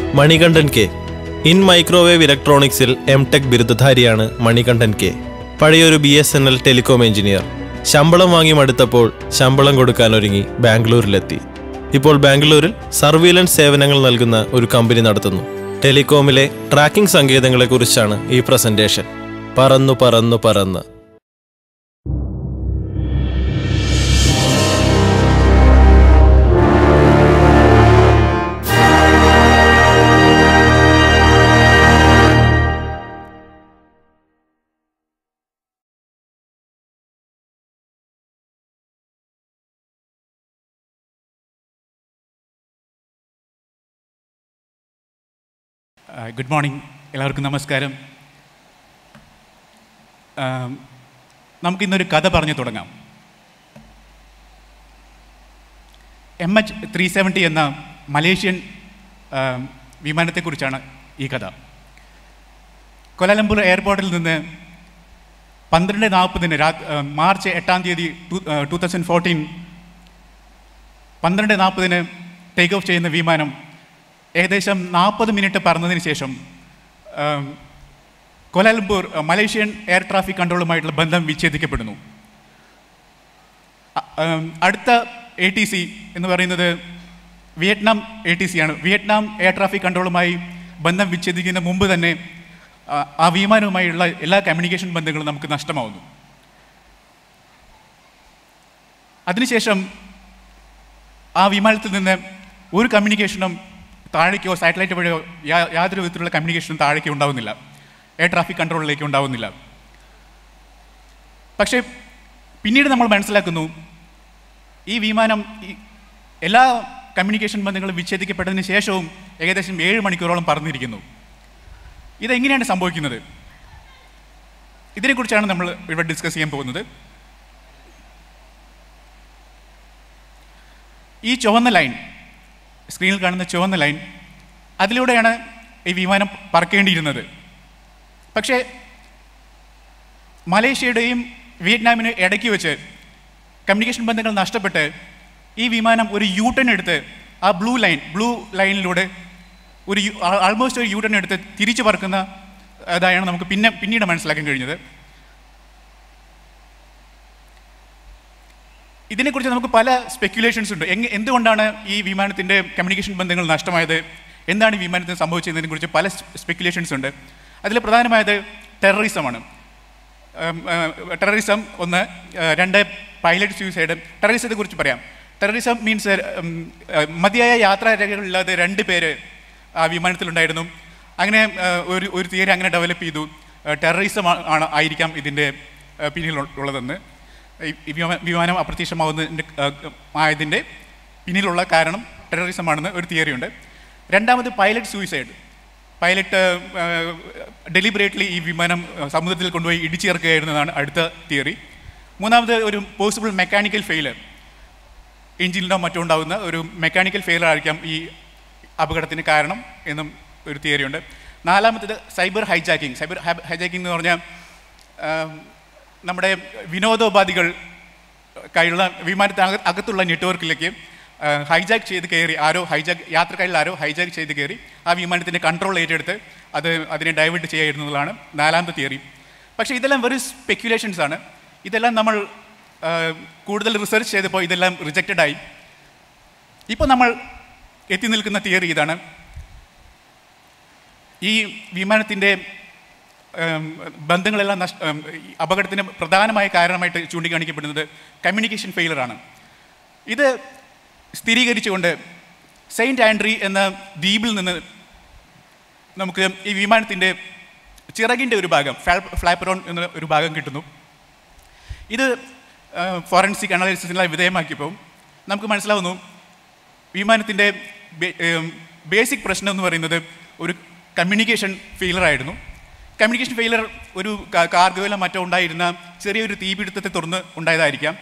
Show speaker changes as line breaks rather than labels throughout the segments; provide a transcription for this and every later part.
Manikandan K in microwave ഇലക്ട്രോണിക്സിൽ M tech ബിരുദധാരിയാണ് Manikandan K പഴയൊരു B S N L telecom engineer ശമ്പളം വാങ്ങി മടുത്തപ്പോൾ ശമ്പളം കൊടുക്കാൻ ഒരുങ്ങി ബാംഗ്ലൂരിലെത്തി ഇപ്പോൾ ബാംഗ്ലൂരിൽ സർവീലൻസ് സേവനങ്ങൾ നൽകുന്ന ഒരു കമ്പനി നടത്തുന്നു ടെലികോമിലെ ട്രാക്കിംഗ് സങ്കേതങ്ങളെക്കുറിച്ചാണ് ഈ പ്രസന്റേഷൻ പറന്നു പറന്നു പറന്ന്
ഗുഡ് മോർണിംഗ് എല്ലാവർക്കും നമസ്കാരം ആം, നമുക്കിന്നൊരു കഥ പറഞ്ഞു തുടങ്ങാം എം എച്ച് ത്രീ സെവൻറ്റി എന്ന മലേഷ്യൻ ആം, വിമാനത്തെക്കുറിച്ചാണ് ഈ കഥ കൊലാലംപൂർ എയർപോർട്ടിൽ നിന്ന് പന്ത്രണ്ട് നാൽപ്പതിന് രാ ആ, മാർച്ച് എട്ടാം തീയതി ടു തൗസൻഡ് ഫോർട്ടീൻ പന്ത്രണ്ട് നാൽപ്പതിന് ടേക്ക് ഓഫ് ചെയ്യുന്ന വിമാനം ഏകദേശം നാൽപ്പത് മിനിറ്റ് പറന്നതിന് ശേഷം um, Kuala Lumpur ah, Malaysian air traffic കൺട്രോളുമായിട്ടുള്ള ബന്ധം വിച്ഛേദിക്കപ്പെടുന്നു അ- ആം, അടുത്ത എ ടി സി എന്ന് പറയുന്നത് വിയറ്റ്നാം എ ടി സി ആണ് വിയറ്റ്നാം എയർ ട്രാഫിക് കൺട്രോളുമായി ബന്ധം വിച്ഛേദിക്കുന്ന മുമ്പ് തന്നെ ആ, ആ വിമാനവുമായുള്ള എല്ലാ കമ്മ്യൂണിക്കേഷൻ ബന്ധങ്ങളും നമുക്ക് നഷ്ടമാവുന്നു അതിനുശേഷം ആ വിമാനത്തിൽ നിന്ന് ഒരു കമ്മ്യൂണിക്കേഷനും താഴേക്കോ സാറ്റലൈറ്റ് വഴിയോ യാ- യാതൊരു വിധത്തിലുള്ള കമ്മ്യൂണിക്കേഷനും താഴേക്ക് ഉണ്ടാവുന്നില്ല എയർ ട്രാഫിക് കൺട്രോളിലേക്ക് ഉണ്ടാവുന്നില്ല പക്ഷേ പിന്നീട് നമ്മൾ മനസ്സിലാക്കുന്നു ഈ വിമാനം ഈ എല്ലാ കമ്മ്യൂണിക്കേഷൻ ബന്ധങ്ങളും വിച്ഛേദിക്കപ്പെട്ടതിന് ശേഷവും ഏകദേശം ഏഴ് മണിക്കൂറോളം പറന്നിരിക്കുന്നു ഇതെങ്ങനെയാണ് സംഭവിക്കുന്നത് ഇതിനെക്കുറിച്ചാണ് നമ്മൾ ഇവിടെ ഡിസ്കസ് ചെയ്യാൻ പോകുന്നത് ഈ ചുവന്ന ലൈൻ സ്ക്രീനിൽ കാണുന്ന ചുവന്ന ലൈൻ അതിലൂടെയാണ് ഈ വിമാനം പറക്കേണ്ടിയിരുന്നത് പക്ഷേ മലേഷ്യയുടെയും വിയറ്റ്നാമിന് ഇടയ്ക്ക് വെച്ച് കമ്മ്യൂണിക്കേഷൻ ബന്ധങ്ങൾ നഷ്ടപ്പെട്ട് ഈ വിമാനം ഒരു യൂ ടേൺ എടുത്ത് ആ ബ്ലൂ ലൈൻ ബ്ലൂ ലൈനിലൂടെ ഒരു ആൾമോസ്റ്റ് ഒരു യൂ ടേൺ എടുത്ത് തിരിച്ചു പറക്കുന്ന അതായാണ് നമുക്ക് പിന്നെ പിന്നീട് മനസ്സിലാക്കാൻ കഴിഞ്ഞത് ഇതിനെക്കുറിച്ച് നമുക്ക് പല സ്പെക്യുലേഷൻസ് ഉണ്ട് എങ് എന്തുകൊണ്ടാണ് ഈ വിമാനത്തിൻ്റെ കമ്മ്യൂണിക്കേഷൻ ബന്ധങ്ങൾ നഷ്ടമായത് എന്താണ് ഈ വിമാനത്തിന് സംഭവിച്ചതിനെ കുറിച്ച് പല സ്പെക്യുലേഷൻസ് ഉണ്ട് അതിൽ പ്രധാനമായത് ടെററിസമാണ് ടെററിസം ഒന്ന് ആ, രണ്ട് പൈലറ്റ് സൂസൈഡ് ടെററിസത്തെ കുറിച്ച് പറയാം ടെററിസം മീൻസ് മതിയായ യാത്രാരേഖകളില്ലാതെ രണ്ട് പേര് ആ വിമാനത്തിലുണ്ടായിരുന്നു അങ്ങനെ ആ, ഒരു ഒരു തിയറി അങ്ങനെ ഡെവലപ്പ് ചെയ്തു ടെററിസം ആണ് ആയിരിക്കാം ഇതിൻ്റെ ആ, പിന്നിലുള്ളതെന്ന് ഈ ഈ വിമാ- വിമാനം അപ്രത്യക്ഷമാവുന്നതിൻ്റെ ആ, ആയതിൻ്റെ പിന്നിലുള്ള കാരണം ടെററിസമാണെന്ന് ഒരു തിയറിയുണ്ട് രണ്ടാമത് പൈലറ്റ് സൂയിസൈഡ് പൈലറ്റ് ഡെലിബറേറ്റ്ലി ഈ വിമാനം ആ, സമുദ്രത്തിൽ കൊണ്ടുപോയി ഇടിച്ചേർക്കുകയായിരുന്നതാണ് അടുത്ത തിയറി മൂന്നാമത് ഒരു പോസിബിൾ മെക്കാനിക്കൽ ഫെയിലർ എഞ്ചിനിലോ മറ്റോ ഉണ്ടാകുന്ന ഒരു മെക്കാനിക്കൽ ഫെയിലർ ആയിരിക്കാം ഈ അപകടത്തിന് കാരണം എന്നും ഒരു തിയറിയുണ്ട് നാലാമത്തേത് സൈബർ ഹൈജാക്കിംഗ് സൈബർ ഹൈജാക്കിംഗ് എന്ന് പറഞ്ഞാൽ ആം, നമ്മുടെ വിനോദോപാധികൾ കയ്യിലുള്ള വിമാനത്തിന് അകത്തുള്ള നെറ്റ്വർക്കിലേക്ക് ഹൈജാക്ക് ചെയ്ത് കയറി ആരോ ഹൈജാക്ക് യാത്രക്കാരിൽ ആരോ ഹൈജാക്ക് ചെയ്ത് കയറി ആ വിമാനത്തിൻ്റെ കൺട്രോൾ ഏറ്റെടുത്ത് അത് അതിനെ ഡൈവേർട്ട് ചെയ്യായിരുന്നതാണ് നാലാമത്തെ തിയറി പക്ഷേ ഇതെല്ലാം വെറും സ്പെക്യുലേഷൻസ് ആണ് ഇതെല്ലാം നമ്മൾ ആ, കൂടുതൽ റിസർച്ച് ചെയ്തപ്പോൾ ഇതെല്ലാം റിജക്റ്റഡ് ആയി ഇപ്പോൾ നമ്മൾ എത്തി നിൽക്കുന്ന തിയറി ഇതാണ് ഈ വിമാനത്തിൻ്റെ ഉം, ബന്ധങ്ങളെല്ലാം നഷ്ട ഉം, ഈ അപകടത്തിന് പ്രധാനമായ കാരണമായിട്ട് ചൂണ്ടിക്കാണിക്കപ്പെടുന്നത് കമ്മ്യൂണിക്കേഷൻ ഫെയിലറാണ് ഇത് സ്ഥിരീകരിച്ചുകൊണ്ട് സെയിൻറ്റ് ആൻഡ്രി എന്ന ദ്വീപിൽ നിന്ന് നമുക്ക് ഈ വിമാനത്തിൻ്റെ ചിറകിൻ്റെ ഒരു ഭാഗം ഫ്ലാപ്പറോൺ എന്ന ഒരു ഭാഗം കിട്ടുന്നു ഇത് ഫോറൻസിക് അനാലിസിസിനെല്ലാം വിധേയമാക്കിയപ്പോൾ നമുക്ക് മനസ്സിലാവുന്നു വിമാനത്തിൻ്റെ ബേസിക് പ്രശ്നം എന്ന് പറയുന്നത് ഒരു കമ്മ്യൂണിക്കേഷൻ ഫെയിലർ ആയിരുന്നു കമ്മ്യൂണിക്കേഷൻ ഫെയിലർ ഒരു കാർഗോയിലോ മറ്റോ ഉണ്ടായിരുന്ന ചെറിയൊരു തീപിടുത്തത്തെ തുടർന്ന് ഉണ്ടായതായിരിക്കാം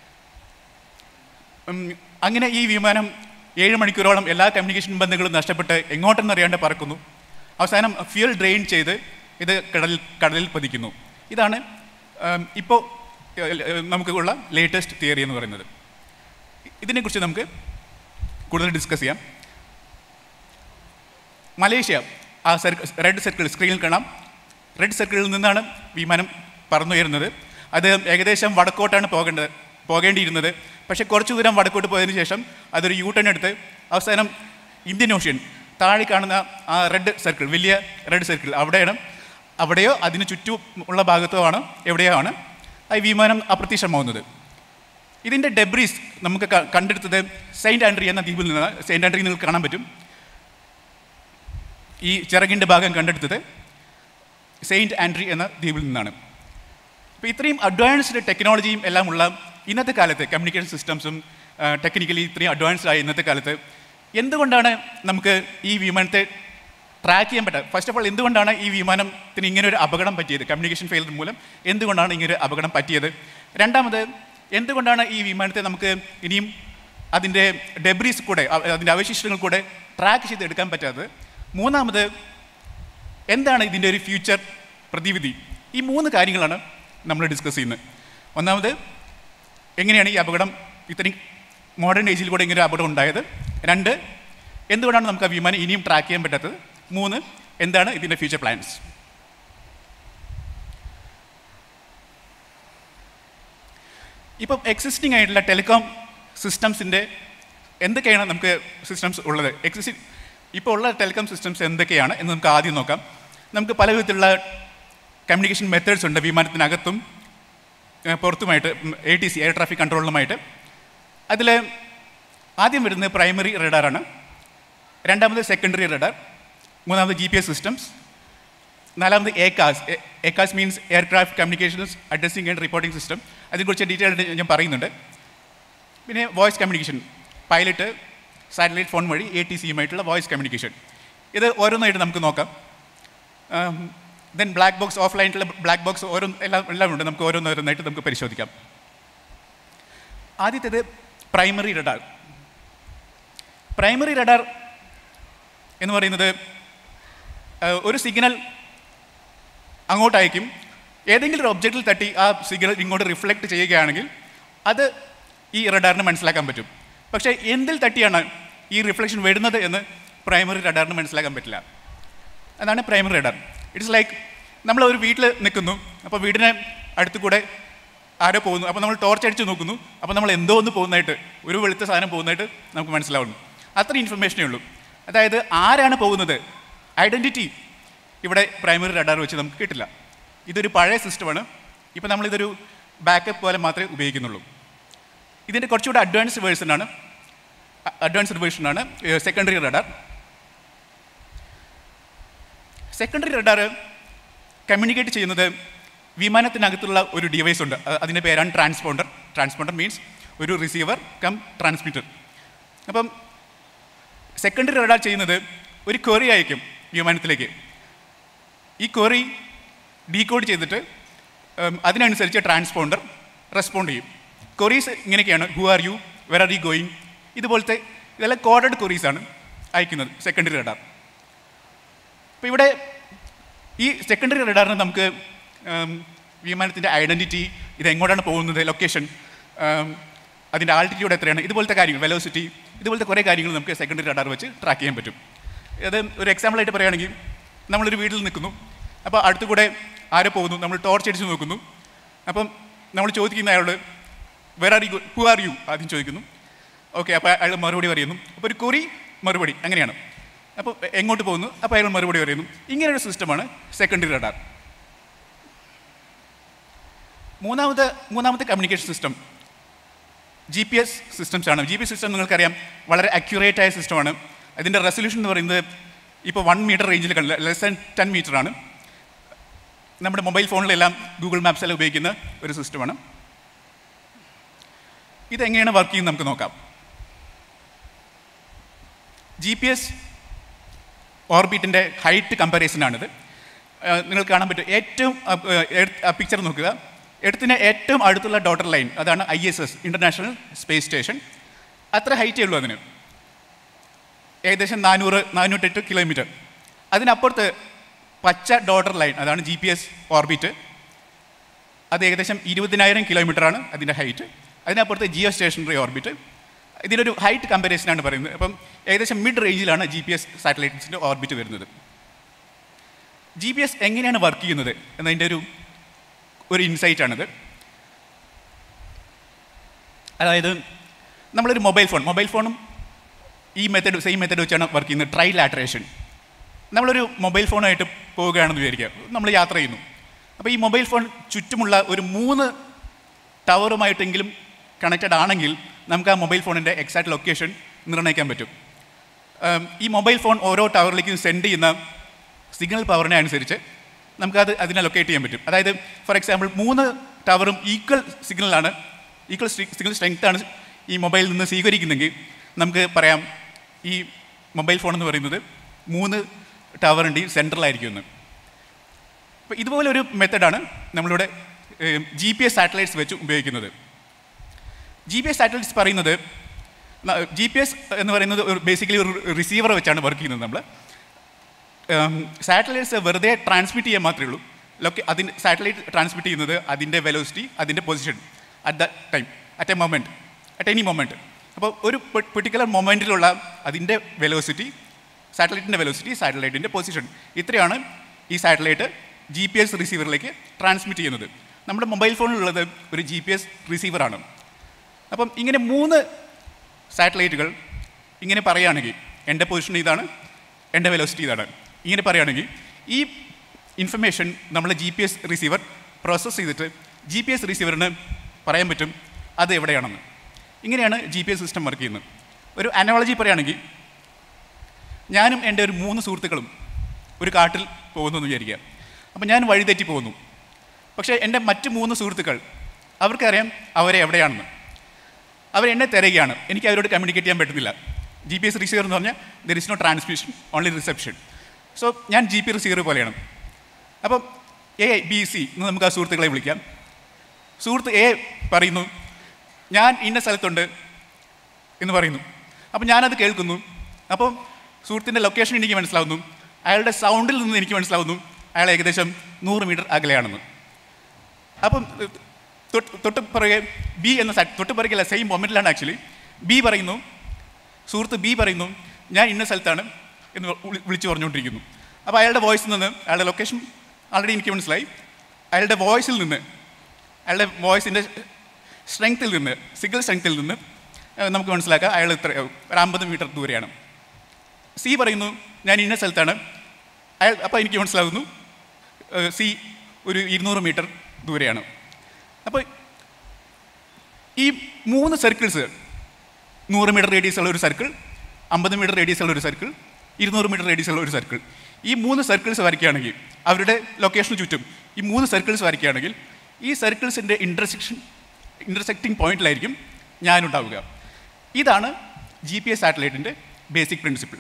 ഉം, അങ്ങനെ ഈ വിമാനം ഏഴ് മണിക്കൂറോളം എല്ലാ കമ്മ്യൂണിക്കേഷൻ ബന്ധങ്ങളും നഷ്ടപ്പെട്ട് എങ്ങോട്ടെന്നറിയാണ്ട് പറക്കുന്നു അവസാനം ഫ്യൂൽ ഡ്രെയിൻ ചെയ്ത് ഇത് കടലിൽ കടലിൽ പതിക്കുന്നു ഇതാണ് ഇപ്പോൾ നമുക്കുള്ള ലേറ്റസ്റ്റ് തിയറി എന്ന് പറയുന്നത് ഇതിനെക്കുറിച്ച് നമുക്ക് കൂടുതൽ ഡിസ്കസ് ചെയ്യാം മലേഷ്യ ആ സർക്കിൾ റെഡ് സർക്കിൾ സ്ക്രീനിൽ കാണാം റെഡ് സർക്കിളിൽ നിന്നാണ് വിമാനം പറന്നുയരുന്നത് അത് ഏകദേശം വടക്കോട്ടാണ് പോകേണ്ടത് പോകേണ്ടിയിരുന്നത് പക്ഷേ കുറച്ച് ദൂരം വടക്കോട്ട് പോയതിനു ശേഷം അതൊരു യൂ ടേൺ എടുത്ത് അവസാനം ഇന്ത്യൻ ഓഷ്യൻ താഴെ കാണുന്ന ആ റെഡ് സർക്കിൾ വലിയ റെഡ് സർക്കിൾ അവിടെയാണ് അവിടെയോ അതിന് ചുറ്റും ഉള്ള ഭാഗത്തോ ആണ് എവിടെയോ ആണ് ആ വിമാനം അപ്രത്യക്ഷമാവുന്നത് ഇതിൻ്റെ ഡെബ്രീസ് നമുക്ക് ക- കണ്ടെടുത്തത് സെയിൻറ്റ് ആൻഡ്രി എന്ന ദ്വീപിൽ നിന്നാണ് സെയിൻറ്റ് ആൻഡ്രി നിങ്ങൾക്ക് കാണാൻ പറ്റും ഈ ചിറകിൻ്റെ ഭാഗം കണ്ടെടുത്തത് സെയിൻറ്റ് ആൻഡ്രി എന്ന ദ്വീപിൽ നിന്നാണ് അപ്പോൾ ഇത്രയും അഡ്വാൻസ്ഡ് ടെക്നോളജിയും എല്ലാം ഉള്ള ഇന്നത്തെ കാലത്ത് കമ്മ്യൂണിക്കേഷൻ സിസ്റ്റംസും ടെക്നിക്കലി ഇത്രയും അഡ്വാൻസ്ഡ് ആയ ഇന്നത്തെ കാലത്ത് എന്തുകൊണ്ടാണ് നമുക്ക് ഈ വിമാനത്തെ ട്രാക്ക് ചെയ്യാൻ പറ്റുക ഫസ്റ്റ് ഓഫ് ഓൾ എന്തുകൊണ്ടാണ് ഈ വിമാനത്തിന് ഇങ്ങനെ ഒരു അപകടം പറ്റിയത് കമ്മ്യൂണിക്കേഷൻ ഫെയിലർ മൂലം എന്തുകൊണ്ടാണ് ഇങ്ങനെ ഒരു അപകടം പറ്റിയത് രണ്ടാമത് എന്തുകൊണ്ടാണ് ഈ വിമാനത്തെ നമുക്ക് ഇനിയും അതിൻ്റെ ഡെബ്രീസ് കൂടെ അ- അതിൻ്റെ അവശിഷ്ടങ്ങൾ കൂടെ ട്രാക്ക് ചെയ്ത് എടുക്കാൻ പറ്റാത്തത് മൂന്നാമത് എന്താണ് ഇതിൻ്റെ ഒരു ഫ്യൂച്ചർ പ്രതിവിധി ഈ മൂന്ന് കാര്യങ്ങളാണ് നമ്മൾ ഡിസ്കസ് ചെയ്യുന്നത് ഒന്നാമത് എങ്ങനെയാണ് ഈ അപകടം ഇത്രയും മോഡേൺ ഏജിൽ കൂടെ ഇങ്ങനെ ഒരു അപകടം ഉണ്ടായത് രണ്ട് എന്തുകൊണ്ടാണ് നമുക്ക് ആ വിമാനം ഇനിയും ട്രാക്ക് ചെയ്യാൻ പറ്റാത്തത് മൂന്ന് എന്താണ് ഇതിൻ്റെ ഫ്യൂച്ചർ പ്ലാൻസ് ഇപ്പം എക്സിസ്റ്റിംഗ് ആയിട്ടുള്ള ടെലികോം സിസ്റ്റംസിൻ്റെ എന്തൊക്കെയാണ് നമുക്ക് സിസ്റ്റംസ് ഉള്ളത് എക്സിസ്റ്റിംഗ് ഇപ്പോൾ ഉള്ള ടെലികോം സിസ്റ്റംസ് എന്തൊക്കെയാണ് എന്ന് നമുക്ക് ആദ്യം നോക്കാം നമുക്ക് പല വിധത്തിലുള്ള കമ്മ്യൂണിക്കേഷൻ മെത്തേഡ്സ് ഉണ്ട് വിമാനത്തിനകത്തും ഏഹ്, പുറത്തുമായിട്ട് A T C air traffic കൺട്രോളിലുമായിട്ട് അതിൽ ആദ്യം വരുന്നത് പ്രൈമറി റഡാറാണ് രണ്ടാമത് സെക്കൻഡറി റഡാർ മൂന്നാമത് ജി പി എസ് സിസ്റ്റംസ് നാലാമത് എക്കാസ് എക്കാസ് means aircraft communications addressing and reporting system അതിനെക്കുറിച്ച് ഡീറ്റെയിൽ ആയിട്ട് ഞാൻ പറയുന്നുണ്ട് പിന്നെ voice communication pilot satellite phone വഴി എ ടി സിയുമായിട്ടുള്ള വോയിസ് കമ്മ്യൂണിക്കേഷൻ ഇത് ഓരോന്നായിട്ട് നമുക്ക് നോക്കാം then black box ഓഫ്ലൈനിലുള്ള black box ഓരോ എല്ലാം എല്ലാം ഉണ്ട് നമുക്ക് ഓരോന്നോരോന്നായിട്ട് നമുക്ക് പരിശോധിക്കാം ആദ്യത്തേത് പ്രൈമറി റഡാർ പ്രൈമറി റഡാർ എന്ന് പറയുന്നത് ആ, ഒരു സിഗ്നൽ അങ്ങോട്ട് അയക്കും ഏതെങ്കിലും ഒരു ഒബ്ജക്റ്റിൽ തട്ടി ആ സിഗ്നൽ ഇങ്ങോട്ട് റിഫ്ലക്റ്റ് ചെയ്യുകയാണെങ്കിൽ അത് ഈ റഡാറിന് മനസ്സിലാക്കാൻ പറ്റും പക്ഷേ എന്തിൽ തട്ടിയാണ് ഈ റിഫ്ലക്ഷൻ വരുന്നത് എന്ന് പ്രൈമറി റഡാറിന് മനസ്സിലാക്കാൻ പറ്റില്ല അതാണ് പ്രൈമറി റഡാർ ഇറ്റ്സ് ലൈക്ക് നമ്മൾ ഒരു വീട്ടിൽ നിൽക്കുന്നു അപ്പോൾ വീടിന് അടുത്ത് കൂടെ ആരോ പോകുന്നു അപ്പോൾ നമ്മൾ ടോർച്ച് അടിച്ച് നോക്കുന്നു അപ്പോൾ നമ്മൾ എന്തോ ഒന്ന് പോകുന്നതായിട്ട് ഒരു വെളുത്ത സാധനം പോകുന്നതായിട്ട് നമുക്ക് മനസ്സിലാവുന്നു അത്ര ഇൻഫർമേഷനേ ഉള്ളൂ അതായത് ആരാണ് പോകുന്നത് ഐഡൻറ്റിറ്റി ഇവിടെ പ്രൈമറി റഡാർ വെച്ച് നമുക്ക് കിട്ടില്ല ഇതൊരു പഴയ സിസ്റ്റമാണ് ഇപ്പോൾ നമ്മളിതൊരു ബാക്കപ്പ് പോലെ മാത്രമേ ഉപയോഗിക്കുന്നുള്ളൂ ഇതിൻ്റെ കുറച്ചുകൂടെ അഡ്വാൻസ്ഡ് വേർഷനാണ് അഡ്വാൻസ്ഡ് വേർഷനാണ് secondary radar secondary radar communicate ചെയ്യുന്നത് വിമാനത്തിനകത്തുള്ള ഒരു ഡിവൈസ് ഉണ്ട് അ- അതിൻ്റെ പേരാണ് ട്രാൻസ്പോണ്ടർ ട്രാൻസ്പോണ്ടർ മീൻസ് ഒരു റിസീവർ കം ട്രാൻസ്മിറ്റർ അപ്പം സെക്കൻഡറി റഡാർ ചെയ്യുന്നത് ഒരു ക്വറി അയക്കും വിമാനത്തിലേക്ക് ഈ ക്വറി ഡീകോഡ് ചെയ്തിട്ട് ഉം, അതിനനുസരിച്ച് ട്രാൻസ്പോണ്ടർ റെസ്പോണ്ട് ചെയ്യും ക്വറീസ് ഇങ്ങനെയൊക്കെയാണ് who are you where are you going ഇതുപോലത്തെ ഇതെല്ലാം കോഡഡ് ക്വറീസാണ് അയക്കുന്നത് സെക്കൻഡറി റഡാർ അപ്പോൾ ഇവിടെ ഈ സെക്കൻഡറി റഡാറിന് നമുക്ക് ഉം, വിമാനത്തിൻ്റെ ഐഡൻറ്റിറ്റി ഇത് എങ്ങോട്ടാണ് പോകുന്നത് ലൊക്കേഷൻ അതിൻ്റെ ആൾട്ടിറ്റ്യൂഡ് എത്രയാണ് ഇതുപോലത്തെ കാര്യങ്ങൾ വെലോസിറ്റി ഇതുപോലത്തെ കുറേ കാര്യങ്ങൾ നമുക്ക് സെക്കൻഡറി റഡാർ വെച്ച് ട്രാക്ക് ചെയ്യാൻ പറ്റും അത് ഒരു എക്സാമ്പിളായിട്ട് പറയുകയാണെങ്കിൽ നമ്മളൊരു വീട്ടിൽ നിൽക്കുന്നു അപ്പോൾ അടുത്ത് കൂടെ ആരോ പോകുന്നു നമ്മൾ ടോർച്ച് അടിച്ച് നോക്കുന്നു അപ്പം നമ്മൾ ചോദിക്കുന്ന അയാളോട് where are you who are you ആദ്യം ചോദിക്കുന്നു ഓക്കെ അപ്പോൾ അയാൾ മറുപടി പറയുന്നു അപ്പോൾ ഒരു കുറി മറുപടി അങ്ങനെയാണ് അപ്പോൾ എങ്ങോട്ട് പോകുന്നു അപ്പോൾ അയാൾ മറുപടി പറയുന്നു ഇങ്ങനെയൊരു സിസ്റ്റമാണ് സെക്കൻഡറി റഡാർ മൂന്നാമത്തെ മൂന്നാമത്തെ communication system G P S systems ആണ് ജി പി എസ് സിസ്റ്റം നിങ്ങൾക്കറിയാം വളരെ അക്യുറേറ്റ് ആയ സിസ്റ്റമാണ് അതിൻ്റെ റെസൊല്യൂഷൻ എന്ന് പറയുന്നത് ഇപ്പോൾ വൺ മീറ്റർ റേഞ്ചിൽ കണ്ടില്ല ലെസ് ദാൻ ടെൻ മീറ്റർ ആണ് നമ്മുടെ മൊബൈൽ ഫോണിലെല്ലാം ഗൂഗിൾ മാപ്സ് എല്ലാം ഉപയോഗിക്കുന്ന ഒരു സിസ്റ്റമാണ് ഇതെങ്ങനെയാണ് വർക്ക് ചെയ്യുന്നത് നമുക്ക് നോക്കാം ജി പി എസ് ഓർബിറ്റിൻ്റെ ഹൈറ്റ് കമ്പാരിസനാണിത് നിങ്ങൾ കാണാൻ പറ്റും ഏറ്റവും പിക്ചർ നോക്കുക എടുത്തിന് ഏറ്റവും അടുത്തുള്ള ഡോട്ടർ ലൈൻ അതാണ് I S S international space station അത്ര ഹൈറ്റേ ഉള്ളൂ അതിന് ഏകദേശം നാനൂറ് നാനൂറ്റെട്ട് കിലോമീറ്റർ അതിനപ്പുറത്ത് പച്ച ഡോട്ടർ ലൈൻ അതാണ് ജി പി എസ് ഓർബിറ്റ് അത് ഏകദേശം ഇരുപതിനായിരം കിലോമീറ്ററാണ് അതിൻ്റെ ഹൈറ്റ് അതിനപ്പുറത്ത് ജിയോ സ്റ്റേഷനറി ഓർബിറ്റ് ഇതിനൊരു ഹൈറ്റ് കമ്പാരിസനാണ് പറയുന്നത് അപ്പം ഏകദേശം മിഡ് റേഞ്ചിലാണ് ജി പി എസ് സാറ്റലൈറ്റ്സിൻ്റെ ഓർബിറ്റ് വരുന്നത് ജി പി എസ് എങ്ങനെയാണ് വർക്ക് ചെയ്യുന്നത് എന്നതിൻ്റെ ഒരു ഒരു ഇൻസൈറ്റാണിത് അതായത് നമ്മളൊരു മൊബൈൽ ഫോൺ മൊബൈൽ ഫോണും ഈ മെത്തഡ് സെയിം മെത്തഡ് വെച്ചാണ് വർക്ക് ചെയ്യുന്നത് ട്രൈ ലാറ്ററേഷൻ നമ്മളൊരു മൊബൈൽ ഫോണായിട്ട് പോവുകയാണെന്ന് വിചാരിക്കുക നമ്മൾ യാത്ര ചെയ്യുന്നു അപ്പോൾ ഈ മൊബൈൽ ഫോൺ ചുറ്റുമുള്ള ഒരു മൂന്ന് ടവറുമായിട്ടെങ്കിലും കണക്റ്റഡ് ആണെങ്കിൽ നമുക്ക് ആ മൊബൈൽ ഫോണിൻ്റെ എക്സാക്ട് ലൊക്കേഷൻ നിർണ്ണയിക്കാൻ പറ്റും ഉം, ഈ മൊബൈൽ ഫോൺ ഓരോ ടവറിലേക്കും സെൻഡ് ചെയ്യുന്ന സിഗ്നൽ പവറിനെ അനുസരിച്ച് നമുക്കത് അതിനെ ലൊക്കേറ്റ് ചെയ്യാൻ പറ്റും അതായത് ഫോർ എക്സാമ്പിൾ മൂന്ന് ടവറും ഈക്വൽ സിഗ്നലാണ് ഈക്വൽ സിഗ്നൽ സ്ട്രെങ്ത് ആണ് ഈ മൊബൈലിൽ നിന്ന് സ്വീകരിക്കുന്നെങ്കിൽ നമുക്ക് പറയാം ഈ മൊബൈൽ ഫോൺ എന്ന് പറയുന്നത് മൂന്ന് ടവറിൻ്റെയും സെൻട്രലായിരിക്കും എന്ന് അപ്പോൾ ഇതുപോലെ ഒരു മെത്തഡാണ് നമ്മളിവിടെ ജി പി എസ് സാറ്റലൈറ്റ്സ് വെച്ച് ഉപയോഗിക്കുന്നത് ജി പി എസ് സാറ്റലൈറ്റ്സ് പറയുന്നത് ജി പി എസ് എന്ന് പറയുന്നത് ഒരു ബേസിക്കലി ഒരു റിസീവർ വെച്ചാണ് വർക്ക് ചെയ്യുന്നത് നമ്മൾ സാറ്റലൈറ്റ്സ് വെറുതെ ട്രാൻസ്മിറ്റ് ചെയ്യാൻ മാത്രമേ ഉള്ളൂ ലൊക്കെ അതിൻ്റെ സാറ്റലൈറ്റ് ട്രാൻസ്മിറ്റ് ചെയ്യുന്നത് അതിൻ്റെ വെലോസിറ്റി അതിൻ്റെ position at the time at a moment at any moment അപ്പോൾ ഒരു പെർട്ടിക്കുലർ മൊമെൻറ്റിലുള്ള അതിൻ്റെ വെലോസിറ്റി സാറ്റലൈറ്റിൻ്റെ വെലോസിറ്റി സാറ്റലൈറ്റിൻ്റെ പൊസിഷൻ ഇത്രയാണ് ഈ സാറ്റലൈറ്റ് ജി പി എസ് റിസീവറിലേക്ക് ട്രാൻസ്മിറ്റ് ചെയ്യുന്നത് നമ്മുടെ മൊബൈൽ ഫോണിലുള്ളത് ഒരു ജി പി എസ് റിസീവറാണ് അപ്പം ഇങ്ങനെ മൂന്ന് സാറ്റലൈറ്റുകൾ ഇങ്ങനെ പറയുകയാണെങ്കിൽ എൻ്റെ പൊസിഷൻ ഇതാണ് എൻ്റെ വെലോസിറ്റി ഇതാണ് ഇങ്ങനെ പറയുകയാണെങ്കിൽ ഈ ഇൻഫർമേഷൻ നമ്മൾ G P S receiver process ചെയ്തിട്ട് ജി പി എസ് റിസീവറിന് പറയാൻ പറ്റും അത് എവിടെയാണെന്ന് ഇങ്ങനെയാണ് G P S system work ചെയ്യുന്നത് ഒരു അനോളജി പറയുകയാണെങ്കിൽ ഞാനും എൻ്റെ ഒരു മൂന്ന് സുഹൃത്തുക്കളും ഒരു കാട്ടിൽ പോകുന്നു എന്ന് വിചാരിക്കുക അപ്പോൾ ഞാൻ വഴിതെറ്റി പോകുന്നു പക്ഷേ എൻ്റെ മറ്റ് മൂന്ന് സുഹൃത്തുക്കൾ അവർക്കറിയാം അവരെ എവിടെയാണെന്ന് അവർ എന്നെ തിരയുകയാണ് എനിക്ക് അവരോട് കമ്മ്യൂണിക്കേറ്റ് ചെയ്യാൻ പറ്റുന്നില്ല ജി പി എസ് റിസീവർ എന്ന് പറഞ്ഞാൽ there is no transmission only reception so ഞാൻ ജി പി റിസീവർ പോലെയാണ് അപ്പം എ ബി സി എന്ന് നമുക്ക് ആ സുഹൃത്തുക്കളെ വിളിക്കാം സുഹൃത്ത് എ പറയുന്നു ഞാൻ ഇന്ന സ്ഥലത്തുണ്ട് എന്ന് പറയുന്നു അപ്പം ഞാനത് കേൾക്കുന്നു അപ്പം സുഹൃത്തിൻ്റെ ലൊക്കേഷൻ എനിക്ക് മനസ്സിലാവുന്നു അയാളുടെ സൗണ്ടിൽ നിന്ന് എനിക്ക് മനസ്സിലാവുന്നു അയാൾ ഏകദേശം നൂറ് മീറ്റർ അകലെയാണെന്ന് അപ്പം തൊട്ട് തൊട്ട് പുറകെ ബി എന്ന സ- തൊട്ട് പുറകെയല്ല സെയിം മൊമെൻറ്റിലാണ് ആക്ച്വലി ബി പറയുന്നു സുഹൃത്ത് ബി പറയുന്നു ഞാൻ ഇന്ന സ്ഥലത്താണ് എന്ന് വിളി- വിളിച്ചു പറഞ്ഞുകൊണ്ടിരിക്കുന്നു അപ്പോൾ അയാളുടെ വോയിസിൽ നിന്ന് അയാളുടെ ലൊക്കേഷൻ ആൾറെഡി എനിക്ക് മനസ്സിലായി അയാളുടെ വോയിസിൽ നിന്ന് അയാളുടെ വോയിസിൻ്റെ സ്ട്രെങ്ത്തിൽ നിന്ന് സിഗ്നൽ സ്ട്രെങ്ത്തിൽ നിന്ന് ഏഹ്, നമുക്ക് മനസ്സിലാക്കാം അയാൾ ഇത്ര ഒരു അമ്പത് മീറ്റർ ദൂരെയാണ് സി പറയുന്നു ഞാൻ ഇന്ന സ്ഥലത്താണ് അയാൾ അപ്പോൾ എനിക്ക് മനസ്സിലാകുന്നു ഏഹ്, സി ഒരു ഇരുന്നൂറ് മീറ്റർ ദൂരെയാണ് അപ്പോൾ ഈ മൂന്ന് സർക്കിൾസ് നൂറ് മീറ്റർ റേഡിയസ് ഉള്ള ഒരു സർക്കിൾ അമ്പത് മീറ്റർ റേഡിയസ് ഉള്ള ഒരു സർക്കിൾ ഇരുന്നൂറ് മീറ്റർ റേഡിയസ് ഉള്ള ഒരു സർക്കിൾ ഈ മൂന്ന് സർക്കിൾസ് വരയ്ക്കുകയാണെങ്കിൽ അവരുടെ ലൊക്കേഷന് ചുറ്റും ഈ മൂന്ന് സർക്കിൾസ് വരയ്ക്കുകയാണെങ്കിൽ ഈ സർക്കിൾസിൻ്റെ ഇൻ്റർസെക്ഷൻ ഇൻ്റർസെക്റ്റിംഗ് പോയിന്റിലായിരിക്കും ഞാനുണ്ടാവുക ഇതാണ് ജി പി എസ് സാറ്റലൈറ്റിൻ്റെ ബേസിക് പ്രിൻസിപ്പിൾ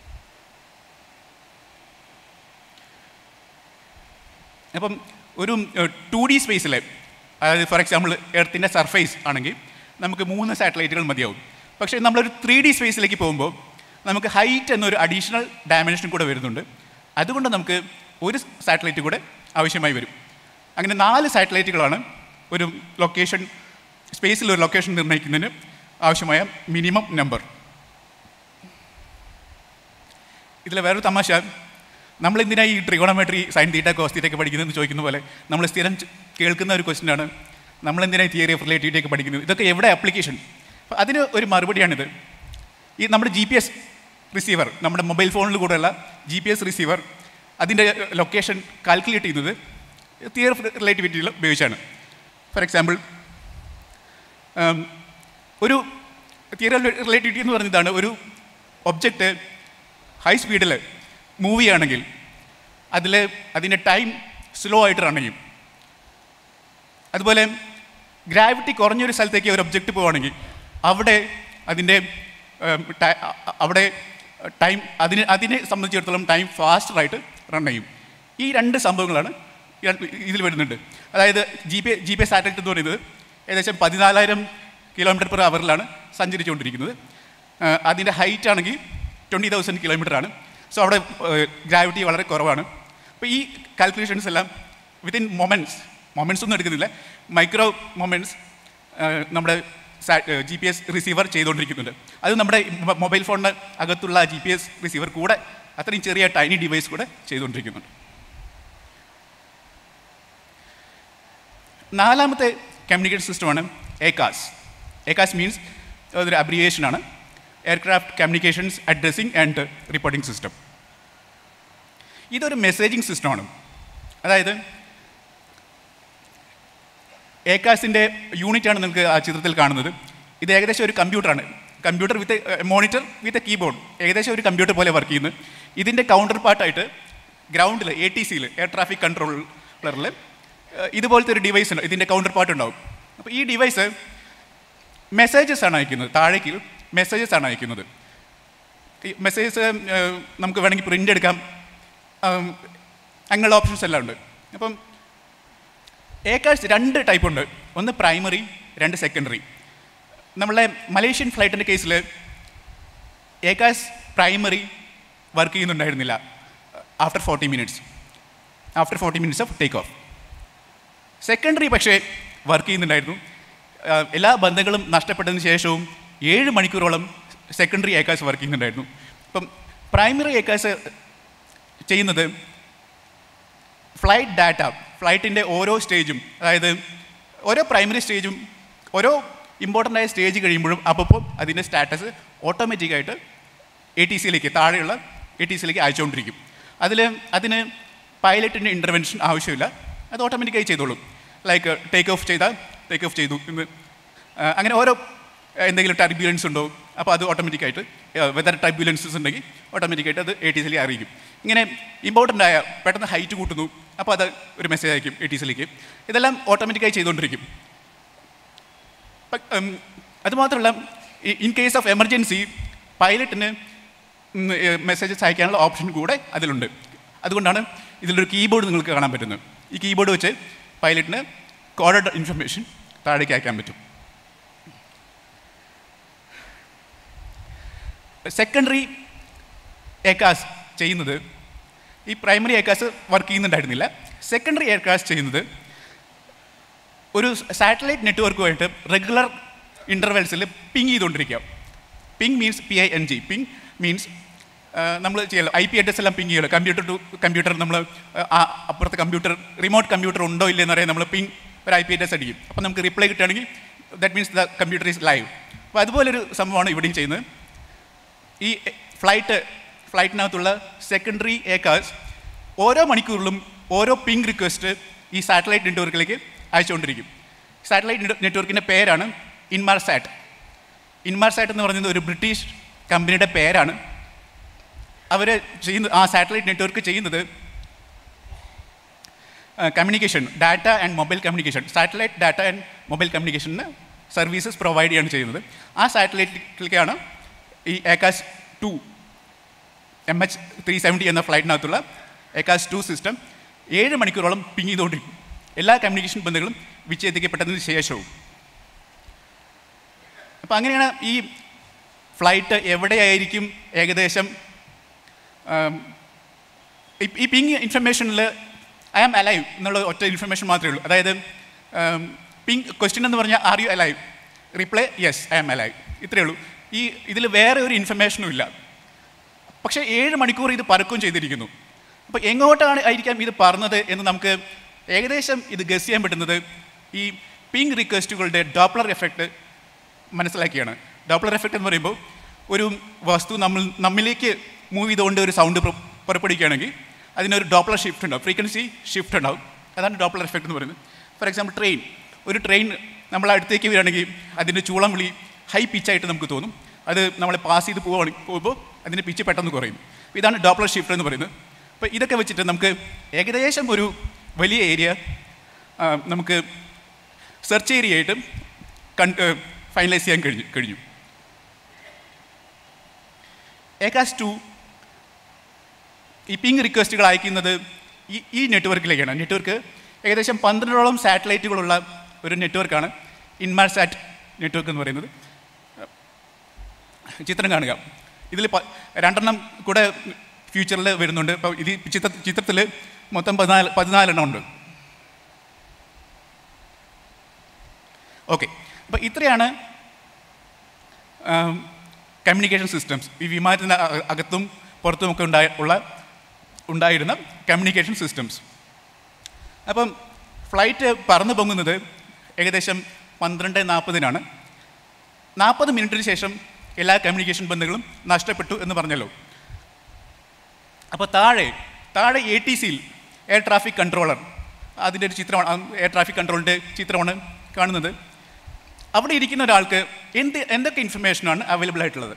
അപ്പം ഒരു ടു ഡി സ്പേസിലെ അതായത് ഫോർ എക്സാമ്പിൾ എർത്തിൻ്റെ സർഫേസ് ആണെങ്കിൽ നമുക്ക് മൂന്ന് സാറ്റലൈറ്റുകൾ മതിയാവും പക്ഷേ നമ്മളൊരു ത്രീ ഡി സ്പേസിലേക്ക് പോകുമ്പോൾ നമുക്ക് ഹൈറ്റ് എന്നൊരു അഡീഷണൽ ഡയമെൻഷൻ കൂടെ വരുന്നുണ്ട് അതുകൊണ്ട് നമുക്ക് ഒരു സാറ്റലൈറ്റ് കൂടെ ആവശ്യമായി വരും അങ്ങനെ നാല് സാറ്റലൈറ്റുകളാണ് ഒരു ലൊക്കേഷൻ സ്പേസിൽ ഒരു ലൊക്കേഷൻ നിർണ്ണയിക്കുന്നതിന് ആവശ്യമായ മിനിമം നമ്പർ ഇതിലെ വേറൊരു തമാശ നമ്മൾ എന്തിനാ ഈ ട്രിഗോണോമെട്രി സൈൻ തീറ്റ കോസ് തീറ്റ ഒക്കെ പഠിക്കുന്നതെന്ന് ചോദിക്കുന്ന പോലെ നമ്മൾ സ്ഥിരം ച- കേൾക്കുന്ന ഒരു ക്വസ്റ്റ്യൻ ആണ് നമ്മൾ എന്തിനാ തിയറി ഓഫ് റിലേറ്റിവിറ്റി ഒക്കെ പഠിക്കുന്നത് ഇതൊക്കെ എവിടെ ആപ്ലിക്കേഷൻ അപ്പോൾ അതിന് ഒരു മറുപടിയാണിത് ഈ നമ്മുടെ ജി പി എസ് റിസീവർ നമ്മുടെ മൊബൈൽ ഫോണിൽ കൂടെയുള്ള ജി പി എസ് റിസീവർ അതിൻ്റെ ലൊക്കേഷൻ കാൽക്കുലേറ്റ് ചെയ്യുന്നത് തിയറി ഓഫ് റിലേറ്റിവിറ്റിയിൽ ഉപയോഗിച്ചാണ് ഫോർ എക്സാമ്പിൾ ഒരു തിയറി റിലേറ്റിവിറ്റി എന്ന് പറയുന്നതാണ് ഒരു ഒബ്ജക്റ്റ് ഹൈ സ്പീഡിൽ മൂവ് ചെയ്യുകയാണെങ്കിൽ അതിൽ അതിൻ്റെ ടൈം സ്ലോ ആയിട്ട് റൺ ചെയ്യും അതുപോലെ ഗ്രാവിറ്റി കുറഞ്ഞൊരു സ്ഥലത്തേക്ക് ഒരു ഒബ്ജക്റ്റ് പോവുകയാണെങ്കിൽ അവിടെ അതിൻ്റെ ഉം, ട- അ- അവിടെ ടൈം അതിന് അതിനെ സംബന്ധിച്ചിടത്തോളം ടൈം ഫാസ്റ്ററായിട്ട് റൺ ചെയ്യും ഈ രണ്ട് സംഭവങ്ങളാണ് ഈ രണ്ട് ഇതിൽ വരുന്നുണ്ട് അതായത് G P G P satellite എന്ന് പറയുന്നത് ഏകദേശം പതിനാലായിരം കിലോമീറ്റർ പെർ അവറിലാണ് സഞ്ചരിച്ചുകൊണ്ടിരിക്കുന്നത് ആ, അതിൻ്റെ ഹൈറ്റ് ആണെങ്കിൽ ട്വൻറ്റി തൗസൻഡ് കിലോമീറ്റർ ആണ് സോ അവിടെ ഗ്രാവിറ്റി വളരെ കുറവാണ് അപ്പോൾ ഈ കാൽക്കുലേഷൻസ് എല്ലാം വിത്തിൻ മൊമെൻറ്റ്സ് മൊമെൻറ്റ്സ് ഒന്നും എടുക്കുന്നില്ല മൈക്രോ മൊമെൻറ്റ്സ് നമ്മുടെ ജി പി എസ് റിസീവർ ചെയ്തുകൊണ്ടിരിക്കുന്നുണ്ട് അത് നമ്മുടെ മൊ- മൊബൈൽ ഫോണിന് അകത്തുള്ള ജി പി എസ് റിസീവർ കൂടെ അത്രയും ചെറിയ ടൈനി ഡിവൈസ് കൂടെ ചെയ്തുകൊണ്ടിരിക്കുന്നുണ്ട് നാലാമത്തെ കമ്മ്യൂണിക്കേഷൻ സിസ്റ്റമാണ് എക്കാസ് എക്കാസ് മീൻസ് അതൊരു അബ്രിയേഷനാണ് aircraft communications addressing and reporting system ഇതൊരു മെസ്സേജിങ് സിസ്റ്റമാണ് അതായത് ഏക്കാസിൻ്റെ യൂണിറ്റാണ് നിങ്ങൾക്ക് ആ ചിത്രത്തിൽ കാണുന്നത് ഇത് ഏകദേശം ഒരു കമ്പ്യൂട്ടറാണ് computer with monitor with keyboard ഏകദേശം ഒരു കമ്പ്യൂട്ടർ പോലെ വർക്ക് ചെയ്യുന്നു ഇതിൻ്റെ കൗണ്ടർ പാർട്ടായിട്ട് ഗ്രൗണ്ടിൽ എ ടി സിയിൽ എയർ ട്രാഫിക് കൺട്രോളറിൽ ഇതുപോലത്തെ ഒരു ഡിവൈസ് ഉണ്ട് ഇതിൻ്റെ കൗണ്ടർ പാർട്ട് ഉണ്ടാവും അപ്പോൾ ഈ ഡിവൈസ് മെസ്സേജസ് ആണ് അയക്കുന്നത് താഴേക്ക് മെസ്സേജസ് ആണ് അയക്കുന്നത് ഈ മെസ്സേജസ് നമുക്ക് വേണമെങ്കിൽ പ്രിൻ്റ് എടുക്കാം ഉം, അങ്ങനെയുള്ള ഓപ്ഷൻസ് എല്ലാം ഉണ്ട് അപ്പം ഏക്കാഴ്ച രണ്ട് ടൈപ്പ് ഉണ്ട് ഒന്ന് പ്രൈമറി രണ്ട് സെക്കൻഡറി നമ്മളെ മലേഷ്യൻ ഫ്ലൈറ്റിൻ്റെ കേസിൽ ഏക്കാസ് പ്രൈമറി വർക്ക് ചെയ്യുന്നുണ്ടായിരുന്നില്ല after forty minutes after forty minutes of take off secondary പക്ഷേ വർക്ക് ചെയ്യുന്നുണ്ടായിരുന്നു ആ, എല്ലാ ബന്ധങ്ങളും നഷ്ടപ്പെട്ടതിന് ശേഷവും ഏഴ് മണിക്കൂറോളം സെക്കൻഡറി ഏക്കാസ് വർക്ക് ചെയ്യുന്നുണ്ടായിരുന്നു ഇപ്പം പ്രൈമറി ഏക്കാസ് ചെയ്യുന്നത് ഫ്ലൈറ്റ് ഡാറ്റ ഫ്ലൈറ്റിൻ്റെ ഓരോ സ്റ്റേജും അതായത് ഓരോ പ്രൈമറി സ്റ്റേജും ഓരോ ഇമ്പോർട്ടൻ്റ് ആയ സ്റ്റേജ് കഴിയുമ്പോഴും അപ്പോൾ അതിൻ്റെ സ്റ്റാറ്റസ് ഓട്ടോമാറ്റിക്കായിട്ട് എ ടി സിയിലേക്ക് താഴെയുള്ള എ ടി സിയിലേക്ക് അയച്ചുകൊണ്ടിരിക്കും അതിൽ അതിന് പൈലറ്റിൻ്റെ ഇൻ്റർവെൻഷൻ ആവശ്യമില്ല അത് ഓട്ടോമാറ്റിക്കായി ചെയ്തോളും ലൈക്ക് ടേക്ക് ഓഫ് ചെയ്താൽ ടേക്ക് ഓഫ് ചെയ്തു എന്ന് ആ, അങ്ങനെ ഓരോ ആ, എന്തെങ്കിലും ടർബ്യുലൻസ് ഉണ്ടോ അപ്പോൾ അത് ഓട്ടോമാറ്റിക്കായിട്ട് വെതർ ടർബ്യുലൻസസ് ഉണ്ടെങ്കിൽ ഓട്ടോമാറ്റിക്കായിട്ട് അത് എ ടി സിയിലേക്ക് അറിയിക്കും ഇങ്ങനെ ഇമ്പോർട്ടൻ്റ് ആയ പെട്ടെന്ന് ഹൈറ്റ് കൂട്ടുന്നു അപ്പോൾ അത് ഒരു മെസ്സേജ് അയക്കും എ ടി സിയിലേക്ക് ഇതെല്ലാം ഓട്ടോമാറ്റിക്കായി ചെയ്തുകൊണ്ടിരിക്കും പ- ഉം, അതുമാത്രമല്ല ഇൻ കേസ് ഓഫ് എമർജൻസി പൈലറ്റിന് മെസ്സേജസ് അയക്കാനുള്ള ഓപ്ഷൻ കൂടെ അതിലുണ്ട് അതുകൊണ്ടാണ് ഇതിലൊരു കീബോർഡ് നിങ്ങൾക്ക് കാണാൻ പറ്റുന്നത് ഈ കീബോർഡ് വെച്ച് പൈലറ്റിന് കോഡഡ് ഇൻഫർമേഷൻ താഴേക്ക് അയക്കാൻ പറ്റും സെക്കൻഡറി എയർകാസ് ചെയ്യുന്നത് ഈ പ്രൈമറി എയർകാസ് വർക്ക് ചെയ്യുന്നുണ്ടായിരുന്നില്ല സെക്കൻഡറി എയർകാസ് ചെയ്യുന്നത് ഒരു സാറ്റലൈറ്റ് നെറ്റ്വർക്കുമായിട്ട് റെഗുലർ ഇൻ്റർവെൽസിൽ പിങ് ചെയ്തുകൊണ്ടിരിക്കുക ping means P I N G ping means നമ്മൾ ചെയ്യല്ലോ ഐ പി അഡ്രസ് എല്ലാം പിങ് ചെയ്യല്ലോ കമ്പ്യൂട്ടർ ടു കമ്പ്യൂട്ടർ നമ്മൾ അപ്പുറത്തെ കമ്പ്യൂട്ടർ റിമോട്ട് കമ്പ്യൂട്ടർ ഉണ്ടോ ഇല്ലെന്ന് അറിയാൻ നമ്മൾ പിങ് ഒരു ഐ പി അഡ്രസ് അടിക്കും അപ്പോൾ നമുക്ക് റിപ്ലൈ കിട്ടുകയാണെങ്കിൽ that means the computer is live അപ്പോൾ അതുപോലൊരു സംഭവമാണ് ഇവിടെയും ചെയ്യുന്നത് ഈ ഫ്ലൈറ്റ് ഫ്ലൈറ്റിനകത്തുള്ള സെക്കൻഡറി ഏക്കാസ് ഓരോ മണിക്കൂറിലും ഓരോ പിങ് റിക്വസ്റ്റ് ഈ സാറ്റലൈറ്റ് നെറ്റ്വർക്കിലേക്ക് അയച്ചുകൊണ്ടിരിക്കും സാറ്റലൈറ്റ് നെറ്റ്വർക്കിൻ്റെ പേരാണ് ഇൻമാർസാറ്റ് ഇൻമാർസാറ്റ് എന്ന് പറയുന്നത് ഒരു ബ്രിട്ടീഷ് കമ്പനിയുടെ പേരാണ് അവർ ചെയ്യുന്ന ആ സാറ്റലൈറ്റ് നെറ്റ്വർക്ക് ചെയ്യുന്നത് communication data and mobile communication satellite data and mobile കമ്മ്യൂണിക്കേഷന് സർവീസസ് പ്രൊവൈഡ് ചെയ്യാണ് ചെയ്യുന്നത് ആ സാറ്റലൈറ്റിലേക്കാണ് ഈ ഏക്കാസ് to M H three seventy എന്ന ഫ്ലൈറ്റിനകത്തുള്ള ഏക്കാസ് ടു സിസ്റ്റം ഏഴ് മണിക്കൂറോളം പിങ് ചെയ്തുകൊണ്ടിരിക്കും എല്ലാ കമ്മ്യൂണിക്കേഷൻ ബന്ധങ്ങളും വിച്ഛേദിക്കപ്പെട്ടതിന് ശേഷവും അപ്പോൾ അങ്ങനെയാണ് ഈ ഫ്ലൈറ്റ് എവിടെയായിരിക്കും ഏകദേശം ആം, ഈ- ഈ പിങ് ഇൻഫർമേഷനിൽ ഐ ആം അലൈവ് എന്നുള്ള ഒറ്റ ഇൻഫർമേഷൻ മാത്രമേ ഉള്ളൂ അതായത് പിങ് ക്വസ്റ്റ്യൻ എന്ന് പറഞ്ഞാൽ are you alive reply yes I am alive ഇത്രയേ ഉള്ളൂ ഈ ഇതിൽ വേറെ ഒരു ഇൻഫർമേഷനും ഇല്ല പക്ഷേ ഏഴ് മണിക്കൂർ ഇത് പറക്കുകയും ചെയ്തിരിക്കുന്നു അപ്പോൾ എങ്ങോട്ടാണ് ആയിരിക്കാം ഇത് പറഞ്ഞത് എന്ന് നമുക്ക് ഏകദേശം ഇത് ഗസ് ചെയ്യാൻ പറ്റുന്നത് ഈ പിങ് റിക്വസ്റ്റുകളുടെ ഡോപ്ലർ എഫക്റ്റ് മനസ്സിലാക്കിയാണ് ഡോപ്ലർ എഫക്റ്റ് എന്ന് പറയുമ്പോൾ ഒരു വസ്തു നമ്മൾ നമ്മിലേക്ക് മൂവ് ചെയ്തുകൊണ്ട് ഒരു സൗണ്ട് പുറപ്പെടുവിക്കുകയാണെങ്കിൽ അതിനൊരു ഡോപ്ലർ ഷിഫ്റ്റ് ഉണ്ടാവും ഫ്രീക്വൻസി ഷിഫ്റ്റ് ഉണ്ടാവും അതാണ് ഡോപ്ലർ എഫക്റ്റ് എന്ന് പറയുന്നത് ഫോർ എക്സാമ്പിൾ ട്രെയിൻ ഒരു ട്രെയിൻ നമ്മൾ അടുത്തേക്ക് വരികയാണെങ്കിൽ അതിൻ്റെ ചൂളം വിളി ഹൈ പിച്ചായിട്ട് നമുക്ക് തോന്നും അത് നമ്മളെ പാസ് ചെയ്ത് പോവുകയാണെങ്കിൽ പോകുമ്പോൾ അതിൻ്റെ പിച്ച് പെട്ടെന്ന് കുറയും അപ്പോൾ ഇതാണ് ഡോപ്ലർ ഷിഫ്റ്റ് എന്ന് പറയുന്നത് അപ്പോൾ ഇതൊക്കെ വെച്ചിട്ട് നമുക്ക് ഏകദേശം ഒരു വലിയ ഏരിയ നമുക്ക് സെർച്ച് ഏരിയ ആയിട്ട് കൺ ഫൈനലൈസ് ചെയ്യാൻ കഴിഞ്ഞു കഴിഞ്ഞു ഏകാസ് ടു ഈ പിങ് റിക്വസ്റ്റുകൾ അയക്കുന്നത് ഈ ഈ നെറ്റ്വർക്കിലേക്കാണ് നെറ്റ്വർക്ക് ഏകദേശം പന്ത്രണ്ടോളം സാറ്റലൈറ്റുകളുള്ള ഒരു നെറ്റ്വർക്കാണ് ഇൻമാർസാറ്റ് നെറ്റ്വർക്ക് എന്ന് പറയുന്നത് ചിത്രം കാണുക ഇതിൽ പ- രണ്ടെണ്ണം കൂടെ ഫ്യൂച്ചറിൽ വരുന്നുണ്ട് ഇപ്പോൾ ഇത് ചിത്ര ചിത്രത്തിൽ മൊത്തം പതിനാല് പതിനാലെണ്ണം ഉണ്ട് ഓക്കെ അപ്പോൾ ഇത്രയാണ് കമ്മ്യൂണിക്കേഷൻ സിസ്റ്റംസ് ഈ വിമാനത്തിന് അ- അകത്തും പുറത്തുമൊക്കെ ഉണ്ടായ ഉള്ള ഉണ്ടായിരുന്ന കമ്മ്യൂണിക്കേഷൻ സിസ്റ്റംസ് അപ്പം ഫ്ലൈറ്റ് പറന്നു പൊങ്ങുന്നത് ഏകദേശം പന്ത്രണ്ട് നാൽപ്പതിനാണ് നാൽപ്പത് മിനിറ്റിന് ശേഷം എല്ലാ കമ്മ്യൂണിക്കേഷൻ ബന്ധങ്ങളും നഷ്ടപ്പെട്ടു എന്ന് പറഞ്ഞല്ലോ അപ്പോൾ താഴെ താഴെ എ ടി സിയിൽ എയർ ട്രാഫിക് കൺട്രോളർ അതിൻ്റെ ഒരു ചിത്രമാണ് എയർ ട്രാഫിക് കൺട്രോളിൻ്റെ ചിത്രമാണ് കാണുന്നത് അവിടെ ഇരിക്കുന്ന ഒരാൾക്ക് എന്ത് എന്തൊക്കെ ഇൻഫർമേഷനാണ് അവൈലബിൾ ആയിട്ടുള്ളത്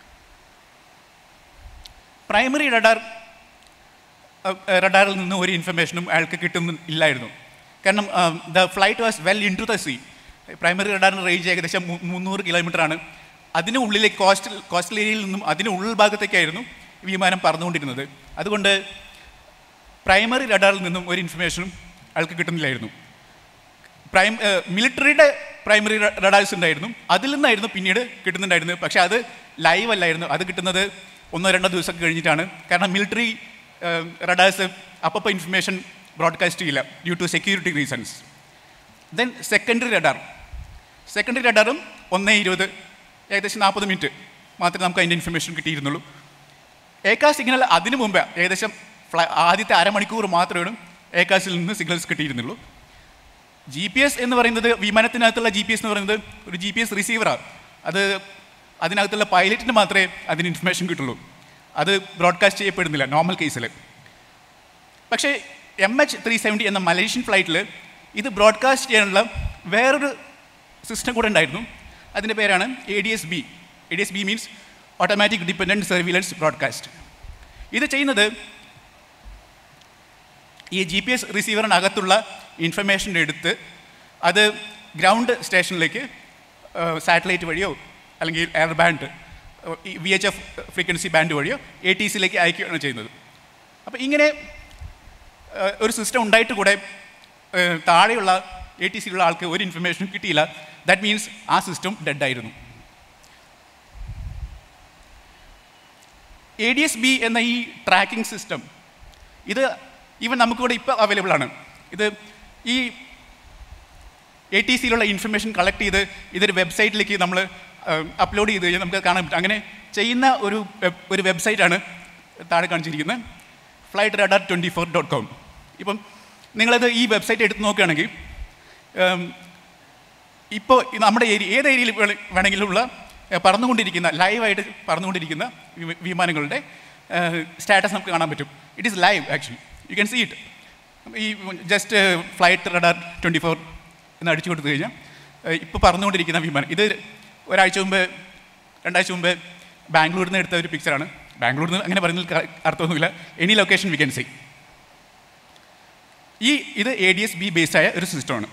പ്രൈമറി റഡാർ റഡാറിൽ നിന്ന് ഒരു ഇൻഫർമേഷനും അയാൾക്ക് കിട്ടുന്നില്ലായിരുന്നു കാരണം the flight was well into the sea primary റഡാറിൻ്റെ റേഞ്ച് ഏകദേശം മു- മുന്നൂറ് കിലോമീറ്ററാണ് അതിന് ഉള്ളിലേക്ക് കോസ്റ്റൽ കോസ്റ്റൽ ഏരിയയിൽ നിന്നും അതിന് ഉൾഭാഗത്തേക്കായിരുന്നു വിമാനം പറന്നുകൊണ്ടിരുന്നത് അതുകൊണ്ട് പ്രൈമറി റഡാറിൽ നിന്നും ഒരു ഇൻഫർമേഷനും അയാൾക്ക് കിട്ടുന്നില്ലായിരുന്നു പ്രൈം മിലിറ്ററിയുടെ പ്രൈമറി റഡാർസ് ഉണ്ടായിരുന്നു അതിൽ നിന്നായിരുന്നു പിന്നീട് കിട്ടുന്നുണ്ടായിരുന്നത് പക്ഷേ അത് ലൈവ് അല്ലായിരുന്നു അത് കിട്ടുന്നത് ഒന്നോ രണ്ടോ ദിവസം കഴിഞ്ഞിട്ടാണ് കാരണം മിലിറ്ററി റഡാർസ് അപ്പോൾ ഇൻഫർമേഷൻ ബ്രോഡ്കാസ്റ്റ് ചെയ്യില്ല due to security reasons then secondary radar secondary റഡാറും ഒന്നേ ഇരുപത് ഏകദേശം നാൽപ്പത് മിനിറ്റ് മാത്രമേ നമുക്ക് അതിൻ്റെ ഇൻഫർമേഷൻ കിട്ടിയിരുന്നുള്ളൂ ഏക്കാ സിഗ്നൽ അതിനു മുമ്പ് ഏകദേശം ഫ്ലൈ ആദ്യത്തെ അരമണിക്കൂർ മാത്രമേ ഏക്കാസിൽ നിന്ന് സിഗ്നൽസ് കിട്ടിയിരുന്നുള്ളൂ ജി പി എസ് എന്ന് പറയുന്നത് വിമാനത്തിനകത്തുള്ള ജി പി എസ് എന്ന് പറയുന്നത് ഒരു ജി പി എസ് റിസീവറാണ് അത് അതിനകത്തുള്ള പൈലറ്റിന് മാത്രമേ അതിന് ഇൻഫർമേഷൻ കിട്ടുള്ളൂ അത് ബ്രോഡ്കാസ്റ്റ് ചെയ്യപ്പെടുന്നില്ല നോർമൽ കേസിൽ പക്ഷേ എം എച്ച് ത്രീ സെവൻറ്റി എന്ന മലേഷ്യൻ ഫ്ലൈറ്റിൽ ഇത് ബ്രോഡ്കാസ്റ്റ് ചെയ്യാനുള്ള വേറൊരു സിസ്റ്റം കൂടെ ഉണ്ടായിരുന്നു അതിൻ്റെ പേരാണ് A D S B A D S B means automatic dependent surveillance broadcast ഇത് ചെയ്യുന്നത് ഈ ജി പി എസ് റിസീവറിനകത്തുള്ള ഇൻഫർമേഷൻ എടുത്ത് അത് ഗ്രൗണ്ട് സ്റ്റേഷനിലേക്ക് സാറ്റലൈറ്റ് വഴിയോ അല്ലെങ്കിൽ air band V H F frequency band വഴിയോ എ ടി സിയിലേക്ക് അയക്കുകയാണ് ചെയ്യുന്നത് അപ്പോൾ ഇങ്ങനെ ഏഹ്, ഒരു സിസ്റ്റം ഉണ്ടായിട്ട് കൂടെ ഏഹ്, താഴെയുള്ള എ ടി സിയിലുള്ള ആൾക്ക് ഒരു ഇൻഫർമേഷനും കിട്ടിയില്ല ദാറ്റ് മീൻസ് ആ സിസ്റ്റം ഡെഡ് ആയിരുന്നു എ ഡി എസ് ബി എന്ന ഈ ട്രാക്കിംഗ് സിസ്റ്റം ഇത് ഈവൻ നമുക്കിവിടെ ഇപ്പോൾ അവൈലബിൾ ആണ് ഇത് ഈ എ ടി സിയിലുള്ള ഇൻഫർമേഷൻ കളക്ട് ചെയ്ത് ഇതൊരു വെബ്സൈറ്റിലേക്ക് നമ്മൾ അപ്ലോഡ് ചെയ്ത് കഴിഞ്ഞാൽ നമുക്ക് കാണാൻ പറ്റും അങ്ങനെ ചെയ്യുന്ന ഒരു web- ഒരു വെബ്സൈറ്റാണ് താഴെ കാണിച്ചിരിക്കുന്നത് flight radar twenty four dot com ഇപ്പം നിങ്ങളത് ഈ വെബ്സൈറ്റ് എടുത്ത് നോക്കുകയാണെങ്കിൽ ഇപ്പോൾ നമ്മുടെ ഏരിയ ഏത് ഏരിയയിൽ വേണ- വേണമെങ്കിലും ഉള്ള ഏഹ്, പറന്നുകൊണ്ടിരിക്കുന്ന ലൈവായിട്ട് പറന്നുകൊണ്ടിരിക്കുന്ന വി- വിമാനങ്ങളുടെ സ്റ്റാറ്റസ് നമുക്ക് കാണാൻ പറ്റും it is live actually you can see it ഈ just flight radar twenty four എന്ന് അടിച്ചു കൊടുത്തു കഴിഞ്ഞാൽ ഇപ്പോൾ പറന്നുകൊണ്ടിരിക്കുന്ന വിമാനം ഇത് ഒരാഴ്ച മുമ്പ് രണ്ടാഴ്ച മുമ്പ് ബാംഗ്ലൂരിൽ നിന്ന് എടുത്ത ഒരു പിക്ചറാണ് ബാംഗ്ലൂരിൽ നിന്ന് അങ്ങനെ പറയുന്നതിൽ ക- അർത്ഥമൊന്നുമില്ല any location we can see ഈ ഇത് A D S B based ആയ ഒരു സിസ്റ്റമാണ്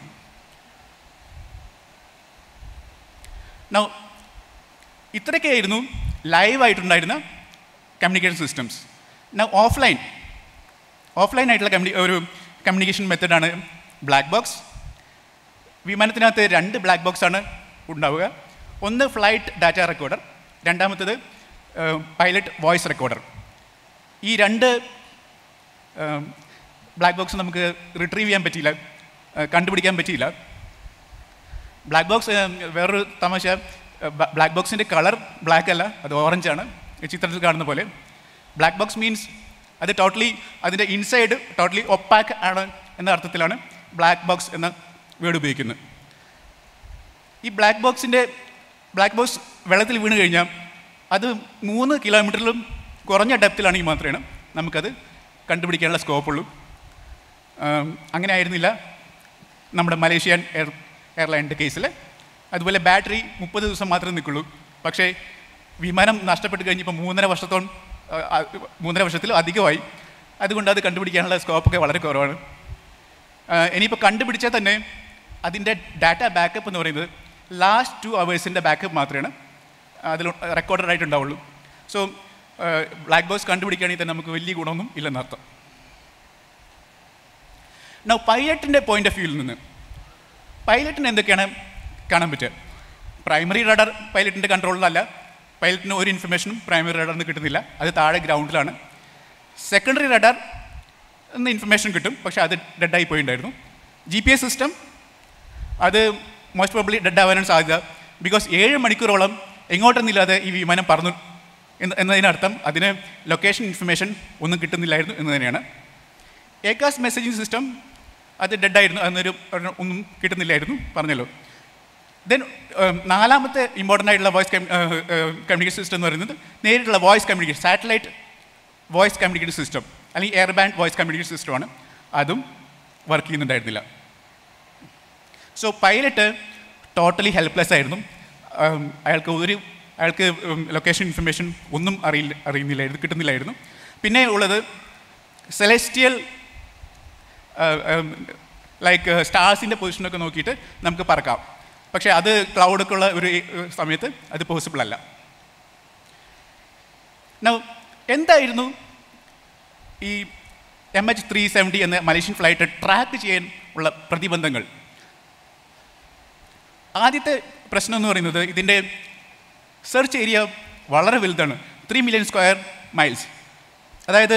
നൗ ഇത്രയൊക്കെയായിരുന്നു ലൈവായിട്ടുണ്ടായിരുന്ന communication systems now offline offline ആയിട്ടുള്ള കമ്മ്യൂണി ഒരു കമ്മ്യൂണിക്കേഷൻ മെത്തഡാണ് ബ്ലാക്ക് ബോക്സ് വിമാനത്തിനകത്ത് രണ്ട് ബ്ലാക്ക് ബോക്സ് ആണ് ഉണ്ടാവുക ഒന്ന് ഫ്ലൈറ്റ് ഡാറ്റ റെക്കോർഡർ രണ്ടാമത്തേത് പൈലറ്റ് വോയിസ് റെക്കോർഡർ ഈ രണ്ട് ബ്ലാക്ക് ബോക്സ് നമുക്ക് റിട്രീവ് ചെയ്യാൻ പറ്റിയില്ല ഏഹ്, കണ്ടുപിടിക്കാൻ പറ്റിയില്ല ബ്ലാക്ക് ബോക്സ് വേറൊരു തമാശ ബ്ലാക്ക് ബോക്സിൻ്റെ കളർ ബ്ലാക്ക് അല്ല അത് ഓറഞ്ചാണ് ഈ ചിത്രത്തിൽ കാണുന്ന പോലെ ബ്ലാക്ക് ബോക്സ് മീൻസ് അത് ടോട്ടലി അതിൻ്റെ ഇൻസൈഡ് ടോട്ടലി ഒപ്പാക്ക് ആണ് എന്ന അർത്ഥത്തിലാണ് ബ്ലാക്ക് ബോക്സ് എന്ന വേർഡ് ഉപയോഗിക്കുന്നത് ഈ ബ്ലാക്ക് ബോക്സിൻ്റെ ബ്ലാക്ക് ബോക്സ് വെള്ളത്തിൽ വീണ് കഴിഞ്ഞാൽ അത് മൂന്ന് കിലോമീറ്ററിലും കുറഞ്ഞ ഡെപ്തിലാണെങ്കിൽ മാത്രമേ നമുക്കത് കണ്ടുപിടിക്കാനുള്ള സ്കോപ്പുള്ളൂ ആം, അങ്ങനെ ആയിരുന്നില്ല നമ്മുടെ മലേഷ്യൻ എയർ എയർലൈനിൻ്റെ കേസിൽ അതുപോലെ ബാറ്ററി മുപ്പത് ദിവസം മാത്രമേ നിൽക്കുള്ളൂ പക്ഷേ വിമാനം നഷ്ടപ്പെട്ട് കഴിഞ്ഞപ്പോൾ മൂന്നര വർഷത്തോളം ആ, ആ, മൂന്നര വർഷത്തിൽ അധികമായി അതുകൊണ്ട് അത് കണ്ടുപിടിക്കാനുള്ള സ്കോപ്പൊക്കെ വളരെ കുറവാണ് ആ, ഇനിയിപ്പോൾ കണ്ടുപിടിച്ചാൽ തന്നെ അതിൻ്റെ ഡാറ്റ ബാക്കപ്പ് എന്ന് പറയുന്നത് ലാസ്റ്റ് ടു അവേഴ്സിൻ്റെ ബാക്കപ്പ് മാത്രമേ അതിൽ റെക്കോർഡഡ് ആയിട്ടുണ്ടാവുള്ളൂ സോ ബ്ലാക്ക് ബോക്സ് കണ്ടുപിടിക്കുകയാണെങ്കിൽ തന്നെ നമുക്ക് വലിയ ഗുണമൊന്നും ഇല്ലെന്നർത്ഥം നൗ പൈലറ്റിൻ്റെ പോയിന്റ് ഓഫ് വ്യൂവിൽ നിന്ന് പൈലറ്റിന് എന്തൊക്കെയാണ് കാണാൻ പറ്റുക പ്രൈമറി റഡർ പൈലറ്റിൻ്റെ കൺട്രോളിലല്ല പൈലറ്റിന് ഒരു ഇൻഫർമേഷനും പ്രൈമറി റഡറിൽ നിന്ന് കിട്ടുന്നില്ല അത് താഴെ ഗ്രൗണ്ടിലാണ് സെക്കൻഡറി റഡർ എന്ന് ഇൻഫർമേഷൻ കിട്ടും പക്ഷേ അത് ഡെഡായി പോയിട്ടുണ്ടായിരുന്നു ജി പി എസ് സിസ്റ്റം അത് മോസ്റ്റ് പ്രോബ്ലി ഡെഡ് ആവാനാണ് സാധ്യത ബിക്കോസ് ഏഴ് മണിക്കൂറോളം എങ്ങോട്ടെന്നില്ലാതെ ഈ വിമാനം പറന്നു എന്ന് എന്നതിനർത്ഥം അതിന് ലൊക്കേഷൻ ഇൻഫർമേഷൻ ഒന്നും കിട്ടുന്നില്ലായിരുന്നു എന്ന് തന്നെയാണ് ഏക്കാസ് മെസ്സേജിംഗ് സിസ്റ്റം അത് ഡെഡായിരുന്നു അതൊരു ഒന്നും കിട്ടുന്നില്ലായിരുന്നു പറഞ്ഞല്ലോ ദെൻ നാലാമത്തെ ഇമ്പോർട്ടൻ്റ് ആയിട്ടുള്ള വോയിസ് കമ്മ്യൂണിക്കേഷൻ സിസ്റ്റം എന്ന് പറയുന്നത് നേരിട്ടുള്ള voice communication satellite voice communication system അല്ലെങ്കിൽ എയർ ബാൻഡ് വോയിസ് കമ്മ്യൂണിക്കേഷൻ സിസ്റ്റമാണ് അതും വർക്ക് ചെയ്യുന്നുണ്ടായിരുന്നില്ല സോ പൈലറ്റ് ടോട്ടലി ഹെൽപ്ലെസ് ആയിരുന്നു ഉം, അയാൾക്ക് ഒരു അയാൾക്ക് ലൊക്കേഷൻ ഇൻഫർമേഷൻ ഒന്നും അറിയില്ല അറിയുന്നില്ലായിരുന്നു കിട്ടുന്നില്ലായിരുന്നു പിന്നെ ഉള്ളത് സെലസ്റ്റിയൽ ലൈക്ക് സ്റ്റാർസിൻ്റെ പൊസിഷനൊക്കെ നോക്കിയിട്ട് നമുക്ക് പറക്കാം പക്ഷേ അത് ക്ലൗഡൊക്കെ ഉള്ള ഒരു ഏഹ്, സമയത്ത് അത് പോസിബിൾ അല്ല Now, എന്തായിരുന്നു ഈ എം എച്ച് ത്രീ സെവൻറ്റി എന്ന മലേഷ്യൻ ഫ്ലൈറ്റ് ട്രാക്ക് ചെയ്യാൻ ഉള്ള പ്രതിബന്ധങ്ങൾ ആദ്യത്തെ പ്രശ്നം എന്ന് പറയുന്നത് ഇതിൻ്റെ സെർച്ച് ഏരിയ വളരെ വലുതാണ് ത്രീ മില്യൺ സ്ക്വയർ മൈൽസ് അതായത്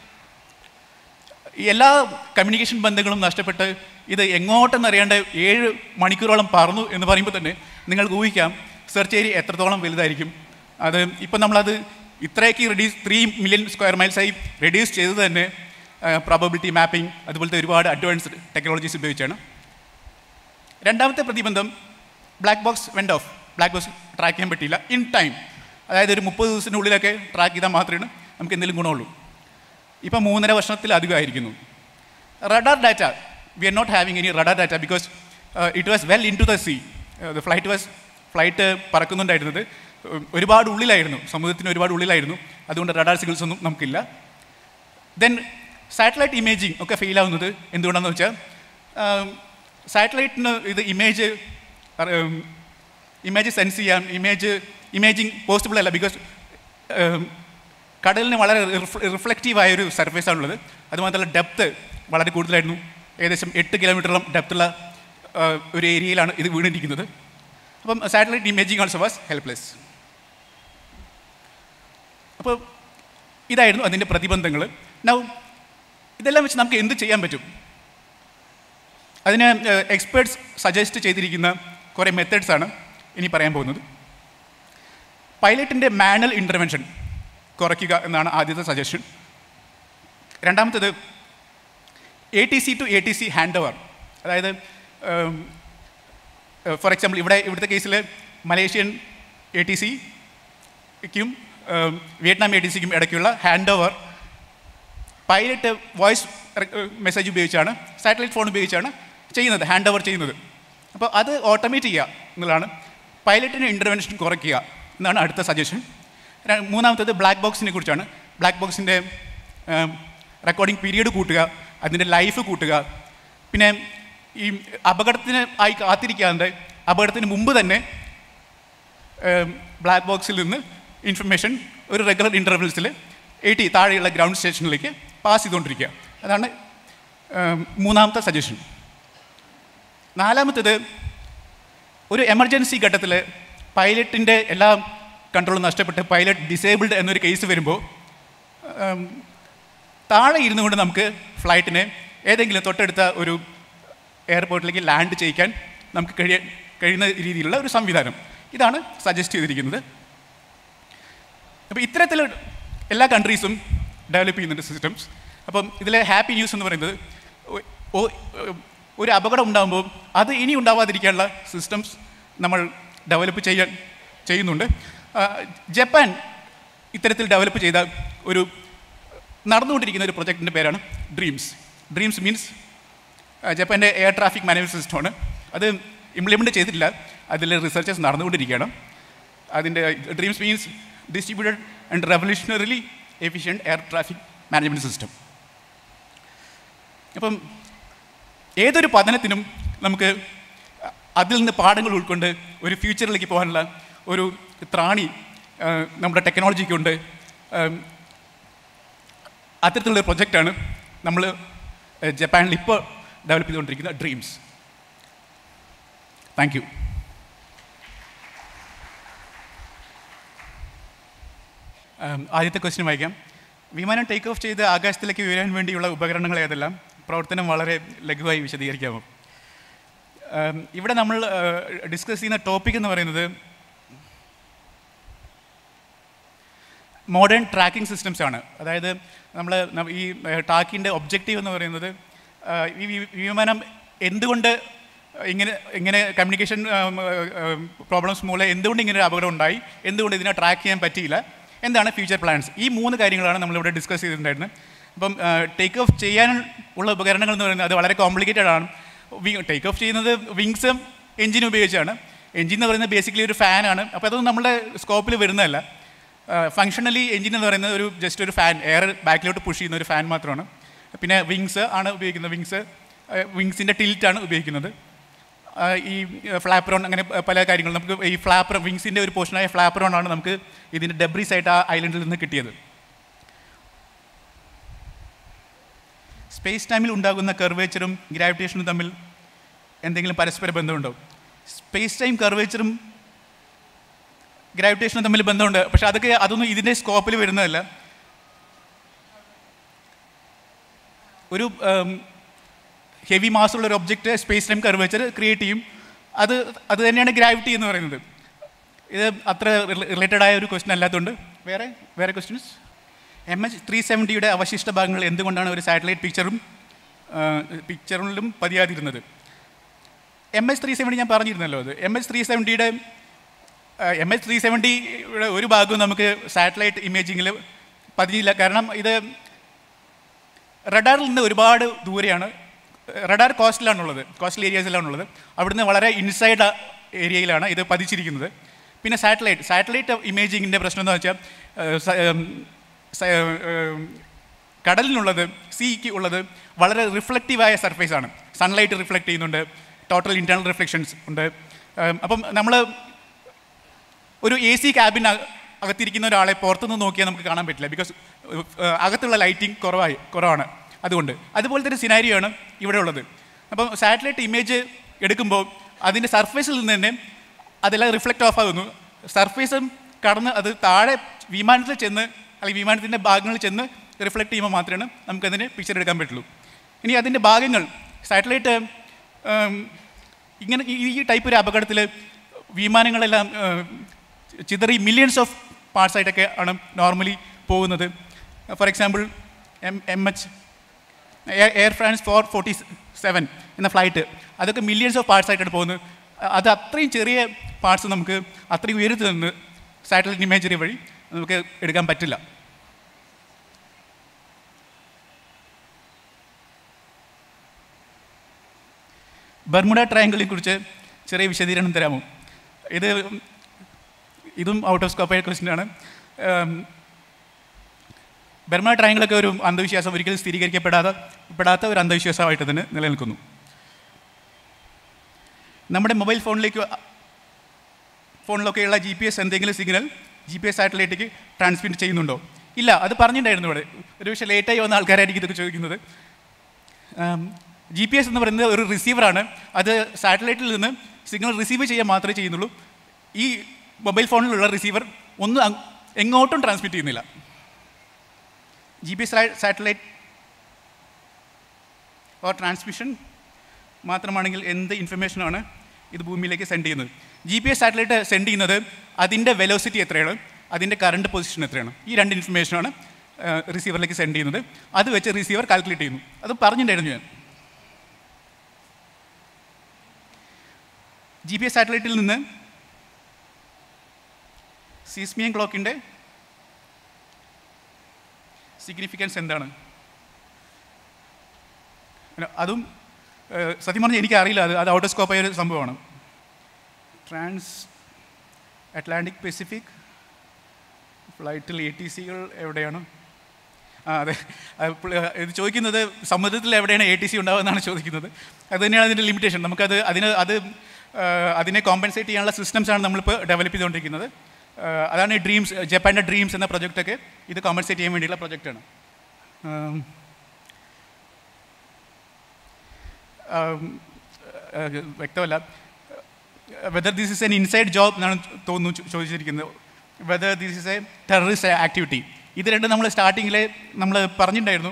ഈ എല്ലാ കമ്മ്യൂണിക്കേഷൻ ബന്ധങ്ങളും നഷ്ടപ്പെട്ട് ഇത് എങ്ങോട്ടെന്നറിയാണ്ട് ഏഴ് മണിക്കൂറോളം പറന്നു എന്ന് പറയുമ്പോൾ തന്നെ നിങ്ങൾക്ക് ഊഹിക്കാം സെർച്ച് ഏരിയ എത്രത്തോളം വലുതായിരിക്കും അത് ഇപ്പം നമ്മളത് ഇത്രയൊക്കെ റെഡ്യൂസ് ത്രീ മില്യൺ സ്ക്വയർ മൈൽസായി റെഡ്യൂസ് ചെയ്തത് തന്നെ പ്രോബബിലിറ്റി മാപ്പിംഗ് അതുപോലത്തെ ഒരുപാട് അഡ്വാൻസ്ഡ് ടെക്നോളജീസ് ഉപയോഗിച്ചാണ് രണ്ടാമത്തെ പ്രതിബന്ധം black box went off black box track ചെയ്യാൻ പറ്റിയില്ല ഇൻ ടൈം അതായത് ഒരു മുപ്പത് ദിവസത്തിനുള്ളിലൊക്കെ ട്രാക്ക് ചെയ്താൽ മാത്രമേ നമുക്ക് എന്തെങ്കിലും ഗുണമുള്ളൂ ഇപ്പം മൂന്നര വർഷത്തിലധികമായിരിക്കുന്നു radar data we are not having any radar data because it was well into the sea the flight was flight പറക്കുന്നുണ്ടായിരുന്നത് ഉം, ഒരുപാട് ഉള്ളിലായിരുന്നു സമുദ്രത്തിന് ഒരുപാട് ഉള്ളിലായിരുന്നു അതുകൊണ്ട് റഡാർ സിഗ്നൽസ് ഒന്നും നമുക്കില്ല ദെൻ സാറ്റലൈറ്റ് ഇമേജിങ് ഒക്കെ ഫെയിൽ ആവുന്നത് എന്തുകൊണ്ടാണെന്ന് വെച്ചാൽ സാറ്റലൈറ്റിന് ഇത് ഇമേജ് ഇമേജ് സെൻസ് ചെയ്യാൻ ഇമേജ് ഇമേജിങ് പോസിബിൾ അല്ല ബിക്കോസ് കടലിന് വളരെ റിഫ്ലക്റ്റീവായ ഒരു സർഫേസ് ആണുള്ളത് അതുമാത്രമല്ല ഡെപ്ത് വളരെ കൂടുതലായിരുന്നു ഏകദേശം എട്ട് കിലോമീറ്ററോളം ഡെപ്തുള്ള ഒരു ഏരിയയിലാണ് ഇത് വീണിരിക്കുന്നത് അപ്പം satellite imaging also was helpless അപ്പോൾ ഇതായിരുന്നു അതിൻ്റെ പ്രതിബന്ധങ്ങൾ നൗ ഇതെല്ലാം വെച്ച് നമുക്ക് എന്ത് ചെയ്യാൻ പറ്റും അതിന് എക്സ്പേർട്സ് സജസ്റ്റ് ചെയ്തിരിക്കുന്ന കുറേ മെത്തേഡ്സ് ആണ് ഇനി പറയാൻ പോകുന്നത് പൈലറ്റിൻ്റെ മാനുവൽ ഇൻ്റർവെൻഷൻ കുറയ്ക്കുക എന്നാണ് ആദ്യത്തെ സജഷൻ രണ്ടാമത്തേത് A T C to A T C hand over അതായത് ഫോർ എക്സാമ്പിൾ ഇവിടെ ഇവിടുത്തെ കേസിൽ മലേഷ്യൻ എ ടി സിക്കും വിയറ്റ്നാം എ ടി സിക്കും ഇടയ്ക്കുള്ള hand over pilot voice message ഉപയോഗിച്ചാണ് സാറ്റലൈറ്റ് ഫോൺ ഉപയോഗിച്ചാണ് ചെയ്യുന്നത് ഹാൻഡ് ഓവർ ചെയ്യുന്നത് അപ്പോൾ അത് ഓട്ടോമേറ്റ് ചെയ്യുക എന്നുള്ളതാണ് പൈലറ്റിൻ്റെ ഇൻ്റർവെൻഷൻ കുറയ്ക്കുക എന്നാണ് അടുത്ത സജഷൻ മൂന്നാമത്തേത് ബ്ലാക്ക് ബോക്സിനെ കുറിച്ചാണ് ബ്ലാക്ക് ബോക്സിൻ്റെ റെക്കോർഡിംഗ് പീരീഡ് കൂട്ടുക അതിൻ്റെ ലൈഫ് കൂട്ടുക പിന്നെ ഈ അപകടത്തിന് ആയി കാത്തിരിക്കാതെ അപകടത്തിന് മുമ്പ് തന്നെ ബ്ലാക്ക് ബോക്സിൽ നിന്ന് ഇൻഫർമേഷൻ ഒരു റെഗുലർ ഇൻ്റർവെൽസിൽ എയ്റ്റി താഴെയുള്ള ഗ്രൗണ്ട് സ്റ്റേഷനിലേക്ക് പാസ് ചെയ്തുകൊണ്ടിരിക്കുക അതാണ് ഏം, മൂന്നാമത്തെ സജഷൻ നാലാമത്തേത് ഒരു എമർജൻസി ഘട്ടത്തിൽ പൈലറ്റിൻ്റെ എല്ലാ കൺട്രോളും നഷ്ടപ്പെട്ട് പൈലറ്റ് ഡിസേബിൾഡ് എന്നൊരു കേസ് വരുമ്പോൾ ഏം, താഴെ ഇരുന്നു കൊണ്ട് നമുക്ക് ഫ്ലൈറ്റിനെ ഏതെങ്കിലും തൊട്ടടുത്ത ഒരു എയർപോർട്ടിലേക്ക് ലാൻഡ് ചെയ്യിക്കാൻ നമുക്ക് കഴിയ കഴിയുന്ന രീതിയിലുള്ള ഒരു സംവിധാനം ഇതാണ് സജസ്റ്റ് ചെയ്തിരിക്കുന്നത് അപ്പോൾ ഇത്തരത്തിൽ എല്ലാ കൺട്രീസും ഡെവലപ്പ് ചെയ്യുന്നുണ്ട് സിസ്റ്റംസ് അപ്പം ഇതിലെ ഹാപ്പി ന്യൂസ് എന്ന് പറയുന്നത് ഒ- ഒ- ഒരു അപകടം ഉണ്ടാകുമ്പോൾ അത് ഇനി ഉണ്ടാവാതിരിക്കാനുള്ള സിസ്റ്റംസ് നമ്മൾ ഡെവലപ്പ് ചെയ്യാൻ ചെയ്യുന്നുണ്ട് ആ, ജപ്പാൻ ഇത്തരത്തിൽ ഡെവലപ്പ് ചെയ്ത ഒരു നടന്നുകൊണ്ടിരിക്കുന്ന ഒരു പ്രൊജക്റ്റിൻ്റെ പേരാണ് ഡ്രീംസ് ഡ്രീംസ് മീൻസ് ജപ്പാൻ്റെ എയർ ട്രാഫിക് മാനേജ്മെൻറ്റ് സിസ്റ്റമാണ് അത് ഇംപ്ലിമെൻ്റ് ചെയ്തിട്ടില്ല അതിൽ റിസർച്ചേഴ്സ് നടന്നുകൊണ്ടിരിക്കുകയാണ് അതിൻ്റെ DREAMS means distributed and revolutionarily efficient air traffic management system അപ്പം ഏതൊരു പഠനത്തിനും നമുക്ക് അതിൽ നിന്ന് പാഠങ്ങൾ ഉൾക്കൊണ്ട് ഒരു ഫ്യൂച്ചറിലേക്ക് പോകാനുള്ള ഒരു ത്രാണി ആ, നമ്മുടെ ടെക്നോളജിക്കുണ്ട് ആം, അത്തരത്തിലുള്ള പ്രൊജക്റ്റാണ് നമ്മൾ ജപ്പാനിൽ ഇപ്പോൾ ഡെവലപ്പ് ചെയ്തുകൊണ്ടിരിക്കുന്ന ഡ്രീംസ് താങ്ക് യു ആദ്യത്തെ ക്വസ്റ്റ്യൻ വായിക്കാം വിമാനം ടേക്ക് ഓഫ് ചെയ്ത് ആകാശത്തിലേക്ക് ഉയരാൻ വേണ്ടിയുള്ള ഉപകരണങ്ങൾ ഏതെല്ലാം പ്രവർത്തനം വളരെ ലഘുവായി വിശദീകരിക്കാമോ ആം, ഇവിടെ നമ്മൾ ഡിസ്കസ് ചെയ്യുന്ന ടോപ്പിക് എന്ന് പറയുന്നത് മോഡേൺ ട്രാക്കിംഗ് സിസ്റ്റംസ് ആണ് അതായത് നമ്മൾ ഈ ടാക്കിൻ്റെ ഒബ്ജക്റ്റീവ് എന്ന് പറയുന്നത് ആ, ഈ വി- വിമാനം എന്തുകൊണ്ട് ഇങ്ങനെ ഇങ്ങനെ കമ്മ്യൂണിക്കേഷൻ പ്രോബ്ലംസ് മൂലം എന്തുകൊണ്ട് ഇങ്ങനെ ഒരു അപകടം ഉണ്ടായി എന്തുകൊണ്ട് ഇതിനെ ട്രാക്ക് ചെയ്യാൻ പറ്റിയില്ല എന്താണ് ഫ്യൂച്ചർ പ്ലാൻസ് ഈ മൂന്ന് കാര്യങ്ങളാണ് നമ്മളിവിടെ ഡിസ്കസ് ചെയ്തിട്ടുണ്ടായിരുന്നത് അപ്പം ടേക്ക് ഓഫ് ചെയ്യാൻ ഉള്ള ഉപകരണങ്ങൾ എന്ന് പറയുന്നത് അത് വളരെ കോംപ്ലിക്കേറ്റഡ് ആണ് ടേക്ക് ഓഫ് ചെയ്യുന്നത് വിങ്സും എഞ്ചിനും ഉപയോഗിച്ചാണ് എഞ്ചിൻ എന്ന് പറയുന്നത് ബേസിക്കലി ഒരു ഫാനാണ് അപ്പോൾ അതൊന്നും നമ്മുടെ സ്കോപ്പിൽ വരുന്നതല്ല ഫങ്ഷണലി എഞ്ചിൻ എന്ന് പറയുന്നത് ഒരു ജസ്റ്റ് ഒരു ഫാൻ എയർ ബാക്കിലോട്ട് പുഷ് ചെയ്യുന്ന ഒരു ഫാൻ മാത്രമാണ് പിന്നെ വിങ്സ് ആണ് ഉപയോഗിക്കുന്നത് വിങ്സ് വിങ്സിൻ്റെ ടിൽറ്റാണ് ഉപയോഗിക്കുന്നത് ആ, ഈ ഫ്ലാപ്രോൺ അങ്ങനെ പല കാര്യങ്ങളും നമുക്ക് ഈ ഫ്ലാപ്പർ വിങ്സിൻ്റെ ഒരു പോർഷനായ ഫ്ലാപ്രോൺ ആണ് നമുക്ക് ഇതിൻ്റെ ഡെബ്രീസ് ആയിട്ട് ആ ഐലൻഡിൽ നിന്ന് കിട്ടിയത് സ്പേസ് ടൈമിൽ ഉണ്ടാകുന്ന കർവേച്ചറും ഗ്രാവിറ്റേഷനും തമ്മിൽ എന്തെങ്കിലും പരസ്പര ബന്ധമുണ്ടോ സ്പേസ് ടൈം കർവേച്ചറും ഗ്രാവിറ്റേഷനും തമ്മിൽ ബന്ധമുണ്ട് പക്ഷെ അതൊക്കെ അതൊന്നും ഇതിൻ്റെ സ്കോപ്പിൽ വരുന്നതല്ല ഒരു ഹെവി മാസുള്ള ഒരു object space time curvature create ചെയ്യും അത് അത് തന്നെയാണ് ഗ്രാവിറ്റി എന്ന് പറയുന്നത് ഇത് അത്ര റിലേറ്റഡ് ആയ ഒരു ക്വസ്റ്റ്യൻ അല്ലാത്തതുകൊണ്ട് വേറെ വേറെ ക്വസ്റ്റ്യൻസ് എം എച്ച് ത്രീ സെവൻറ്റിയുടെ അവശിഷ്ട ഭാഗങ്ങൾ എന്തുകൊണ്ടാണ് ഒരു സാറ്റലൈറ്റ് പിക്ചറും പിക്ചറിലും പതിയാതിരുന്നത് എം എച്ച് ത്രീ സെവൻറ്റി ഞാൻ പറഞ്ഞിരുന്നല്ലോ അത് എം എച്ച് ത്രീ സെവൻറ്റിയുടെ എം എച്ച് ത്രീ സെവൻറ്റിയുടെ ഒരു ഭാഗവും നമുക്ക് സാറ്റലൈറ്റ് ഇമേജിങ്ങിൽ പതിഞ്ഞില്ല കാരണം ഇത് റഡാറിൽ നിന്ന് ഒരുപാട് ദൂരെയാണ് റഡാർ കോസ്റ്റിലാണുള്ളത് കോസ്റ്റൽ ഏരിയാസിലാണുള്ളത് അവിടുന്ന് വളരെ ഇൻസൈഡ് ഏരിയയിലാണ് ഇത് പതിച്ചിരിക്കുന്നത് പിന്നെ സാറ്റലൈറ്റ് സാറ്റലൈറ്റ് ഇമേജിങ്ങിൻ്റെ പ്രശ്നം എന്ന് വെച്ചാൽ ഏഹ്, സ- ഏം, സ- ഏം, കടലിനുള്ളത് സീക്ക് ഉള്ളത് വളരെ റിഫ്ലക്റ്റീവായ സർഫേസ് ആണ് സൺലൈറ്റ് റിഫ്ലക്റ്റ് ചെയ്യുന്നുണ്ട് ടോട്ടൽ ഇൻറ്റേർണൽ റിഫ്ലക്ഷൻസ് ഉണ്ട് ഏം, അപ്പം നമ്മൾ ഒരു എ സി ക്യാബിൻ അകത്തിരിക്കുന്ന ഒരാളെ പുറത്തുനിന്ന് നോക്കിയാൽ നമുക്ക് കാണാൻ പറ്റില്ല ബിക്കോസ് അകത്തുള്ള ലൈറ്റിംഗ് കുറവായി കുറവാണ് അതുകൊണ്ട് അതുപോലത്തെ ഒരു സിനാരിയോ ആണ് ഇവിടെ ഉള്ളത് അപ്പം സാറ്റലൈറ്റ് ഇമേജ് എടുക്കുമ്പോൾ അതിൻ്റെ സർഫേസിൽ നിന്ന് തന്നെ അതെല്ലാം റിഫ്ലക്റ്റ് ഓഫ് ആകുന്നു സർഫേസും കടന്ന് അത് താഴെ വിമാനത്തിൽ ചെന്ന് അല്ലെങ്കിൽ വിമാനത്തിൻ്റെ ഭാഗങ്ങളിൽ ചെന്ന് റിഫ്ലക്റ്റ് ചെയ്യുമ്പോൾ മാത്രമേ നമുക്കതിന് പിക്ചർ എടുക്കാൻ പറ്റുള്ളൂ ഇനി അതിൻ്റെ ഭാഗങ്ങൾ സാറ്റലൈറ്റ് ഇങ്ങനെ ഈ- ഈ ടൈപ്പ് ഒരു അപകടത്തിൽ വിമാനങ്ങളെല്ലാം ഏം, ചിതറി മില്യൺസ് ഓഫ് പാർട്സ് ആയിട്ടൊക്കെ ആണ് നോർമലി പോകുന്നത് for example M M H Air France four forty seven എന്ന ഫ്ലൈറ്റ് അതൊക്കെ മില്യൺസ് ഓഫ് പാർട്സ് ആയിട്ടാണ് പോകുന്നത് അ- അത് അത്രയും ചെറിയ പാർട്സ് നമുക്ക് അത്രയും ഉയരത്തിൽ നിന്ന് സാറ്റലൈറ്റ് ഇമേജറി വഴി നമുക്ക് എടുക്കാൻ പറ്റില്ല ബർമുഡ ട്രയാങ്കിളിനെ കുറിച്ച് ചെറിയ വിശദീകരണം തരാമോ ഇത് ഇതും ഔട്ട് ഓഫ് സ്കോപ്പായ ക്വസ്റ്റ്യൻ ആണ് ബർമുഡ ട്രയാങ്കിളൊക്കെ ഒരു അന്ധവിശ്വാസം ഒരിക്കലും സ്ഥിരീകരിക്കപ്പെടാതെ പെടാത്ത ഒരു അന്ധവിശ്വാസമായിട്ട് തന്നെ നിലനിൽക്കുന്നു നമ്മുടെ മൊബൈൽ ഫോണിലേക്ക് ഫോണിലൊക്കെയുള്ള ജി പി എസ് എന്തെങ്കിലും സിഗ്നൽ ജി പി എസ് സാറ്റലൈറ്റിലേക്ക് ട്രാൻസ്മിറ്റ് ചെയ്യുന്നുണ്ടോ ഇല്ല അത് പറഞ്ഞിട്ടുണ്ടായിരുന്നു ഇവിടെ ഒരു പക്ഷേ ലേറ്റായി വന്ന ആൾക്കാരായിരിക്കും ഇതൊക്കെ ചോദിക്കുന്നത് ജി പി എസ് എന്ന് പറയുന്നത് ഒരു റിസീവറാണ് അത് സാറ്റലൈറ്റിൽ നിന്ന് സിഗ്നൽ റിസീവ് ചെയ്യാൻ മാത്രമേ ചെയ്യുന്നുള്ളൂ ഈ മൊബൈൽ ഫോണിലുള്ള റിസീവർ ഒന്നും അങ്- എങ്ങോട്ടും ട്രാൻസ്മിറ്റ് ചെയ്യുന്നില്ല G P S satellite or transmission മാത്രമാണെങ്കിൽ എന്ത് ഇൻഫർമേഷനാണ് ഇത് ഭൂമിയിലേക്ക് സെൻഡ് ചെയ്യുന്നത് G P S satellite send ചെയ്യുന്നത് അതിൻ്റെ വെലോസിറ്റി എത്രയാണ് അതിൻ്റെ കറണ്ട് പൊസിഷൻ എത്രയാണ് ഈ രണ്ട് ഇൻഫർമേഷനാണ് റിസീവറിലേക്ക് സെൻഡ് ചെയ്യുന്നത് അത് വെച്ച് റിസീവർ കാൽക്കുലേറ്റ് ചെയ്യുന്നു അത് പറഞ്ഞിട്ടുണ്ടായിരുന്നു ഞാൻ ജി പി എസ് സാറ്റലൈറ്റിൽ നിന്ന് സീസ്മിയൻ ക്ലോക്കിൻ്റെ സിഗ്നിഫിക്കൻസ് എന്താണ് പിന്നെ അതും ഏഹ്, സത്യം പറഞ്ഞാൽ എനിക്ക് അറിയില്ല അത് അത് ഔട്ട് സ്കോപ്പ് ആയ ഒരു സംഭവമാണ് ട്രാൻസ് അറ്റ്ലാന്റിക് പസഫിക് ഫ്ലൈറ്റിൽ എ ടി സികൾ എവിടെയാണ് ആ അതെ അത് പുള്ളി- ഇത് ചോദിക്കുന്നത് സമുദ്രത്തിൽ എവിടെയാണ് എ ടി സി ഉണ്ടാവുമെന്നാണ് ചോദിക്കുന്നത് അത് തന്നെയാണ് അതിൻ്റെ ലിമിറ്റേഷൻ നമുക്കത് അതിന് അത് ഏഹ്, അതിനെ കോമ്പൻസേറ്റ് ചെയ്യാനുള്ള സിസ്റ്റംസാണ് നമ്മളിപ്പോൾ ഡെവലപ്പ് ചെയ്തുകൊണ്ടിരിക്കുന്നത് ഏഹ്, അതാണ് ഈ ഡ്രീംസ് ജപ്പാൻ്റെ ഡ്രീംസ് എന്ന പ്രൊജക്റ്റൊക്കെ ഇത് കോമ്പൻസേറ്റ് ചെയ്യാൻ വേണ്ടിയുള്ള പ്രൊജക്റ്റാണ് വ്യക്തമല്ല whether this is an inside job എന്നാണ് തോന്നുന്നു ചോ- ചോദിച്ചിരിക്കുന്നത് whether this is a terrorist activity ഇത് രണ്ടും നമ്മൾ സ്റ്റാർട്ടിങ്ങിൽ നമ്മൾ പറഞ്ഞിട്ടുണ്ടായിരുന്നു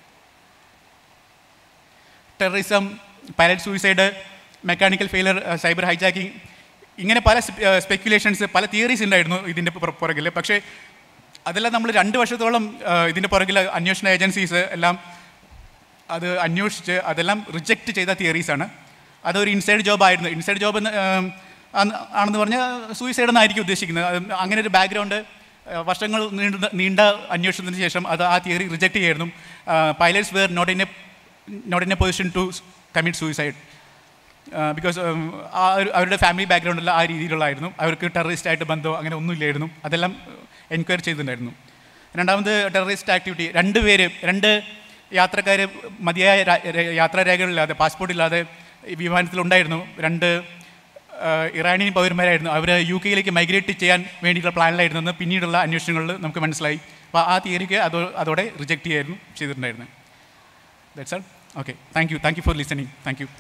terrorism pilot suicide mechanical failure cyber hijacking ഇങ്ങനെ പല സ്പെക്യുലേഷൻസ് പല തിയറീസ് ഉണ്ടായിരുന്നു ഇതിൻ്റെ പുറ- പുറകിൽ പക്ഷേ അതെല്ലാം നമ്മൾ രണ്ട് വർഷത്തോളം ആ, ഇതിൻ്റെ പുറകിൽ അന്വേഷണ ഏജൻസീസ് എല്ലാം അത് അന്വേഷിച്ച് അതെല്ലാം റിജക്റ്റ് ചെയ്ത തിയറീസാണ് അതൊരു ഇൻസൈഡ് ജോബ് ആയിരുന്നു ഇൻസൈഡ് ജോബ് എന്ന് ആം, ആന്ന് ആണെന്ന് പറഞ്ഞാൽ സൂയിസൈഡ് എന്നായിരിക്കും ഉദ്ദേശിക്കുന്നത് അത് അങ്ങനെ ഒരു ബാക്ക്ഗ്രൗണ്ട് വർഷങ്ങൾ നീണ്ട നീണ്ട അന്വേഷണത്തിന് ശേഷം അത് ആ തിയറി റിജക്റ്റ് ചെയ്യായിരുന്നു pilots were not in a not in a position to commit suicide because ആ ഒരു അവരുടെ ഫാമിലി ബാക്ക്ഗ്രൗണ്ടെല്ലാം ആ രീതിയിലുള്ളായിരുന്നു അവർക്ക് ടെററിസ്റ്റ് ആയിട്ട് ബന്ധമോ അങ്ങനെ ഒന്നുമില്ലായിരുന്നു അതെല്ലാം എൻക്വയറി ചെയ്തിട്ടുണ്ടായിരുന്നു രണ്ടാമത് ടെററിസ്റ്റ് ആക്ടിവിറ്റി രണ്ട് പേര് രണ്ട് യാത്രക്കാർ മതിയായ രാ- രേ- യാത്രാരേഖകളില്ലാതെ പാസ്പോർട്ട് ഇല്ലാതെ ഈ വിമാനത്തിലുണ്ടായിരുന്നു രണ്ട് ആ, ഇറാനിയൻ പൗരന്മാരായിരുന്നു അവർ യു കെയിലേക്ക് മൈഗ്രേറ്റ് ചെയ്യാൻ വേണ്ടിയിട്ടുള്ള പ്ലാനിലായിരുന്നു എന്ന് പിന്നീടുള്ള അന്വേഷണങ്ങളിൽ നമുക്ക് മനസ്സിലായി അപ്പോൾ ആ തിയറിക്ക് അതോ അതോടെ റിജക്റ്റ് ചെയ്യായിരുന്നു ചെയ്തിട്ടുണ്ടായിരുന്നു that's all okay thank you thank you for listening thank you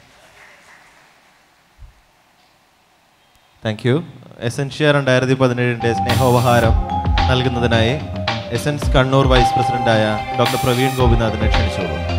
thank you Essentia രണ്ടായിരത്തി പതിനേഴിൻ്റെ സ്നേഹോപഹാരം നൽകുന്നതിനായി എസൻസ് കണ്ണൂർ വൈസ് പ്രസിഡന്റായ ഡോക്ടർ പ്രവീൺ ഗോപിനാഥിനെ ക്ഷണിച്ചോളൂ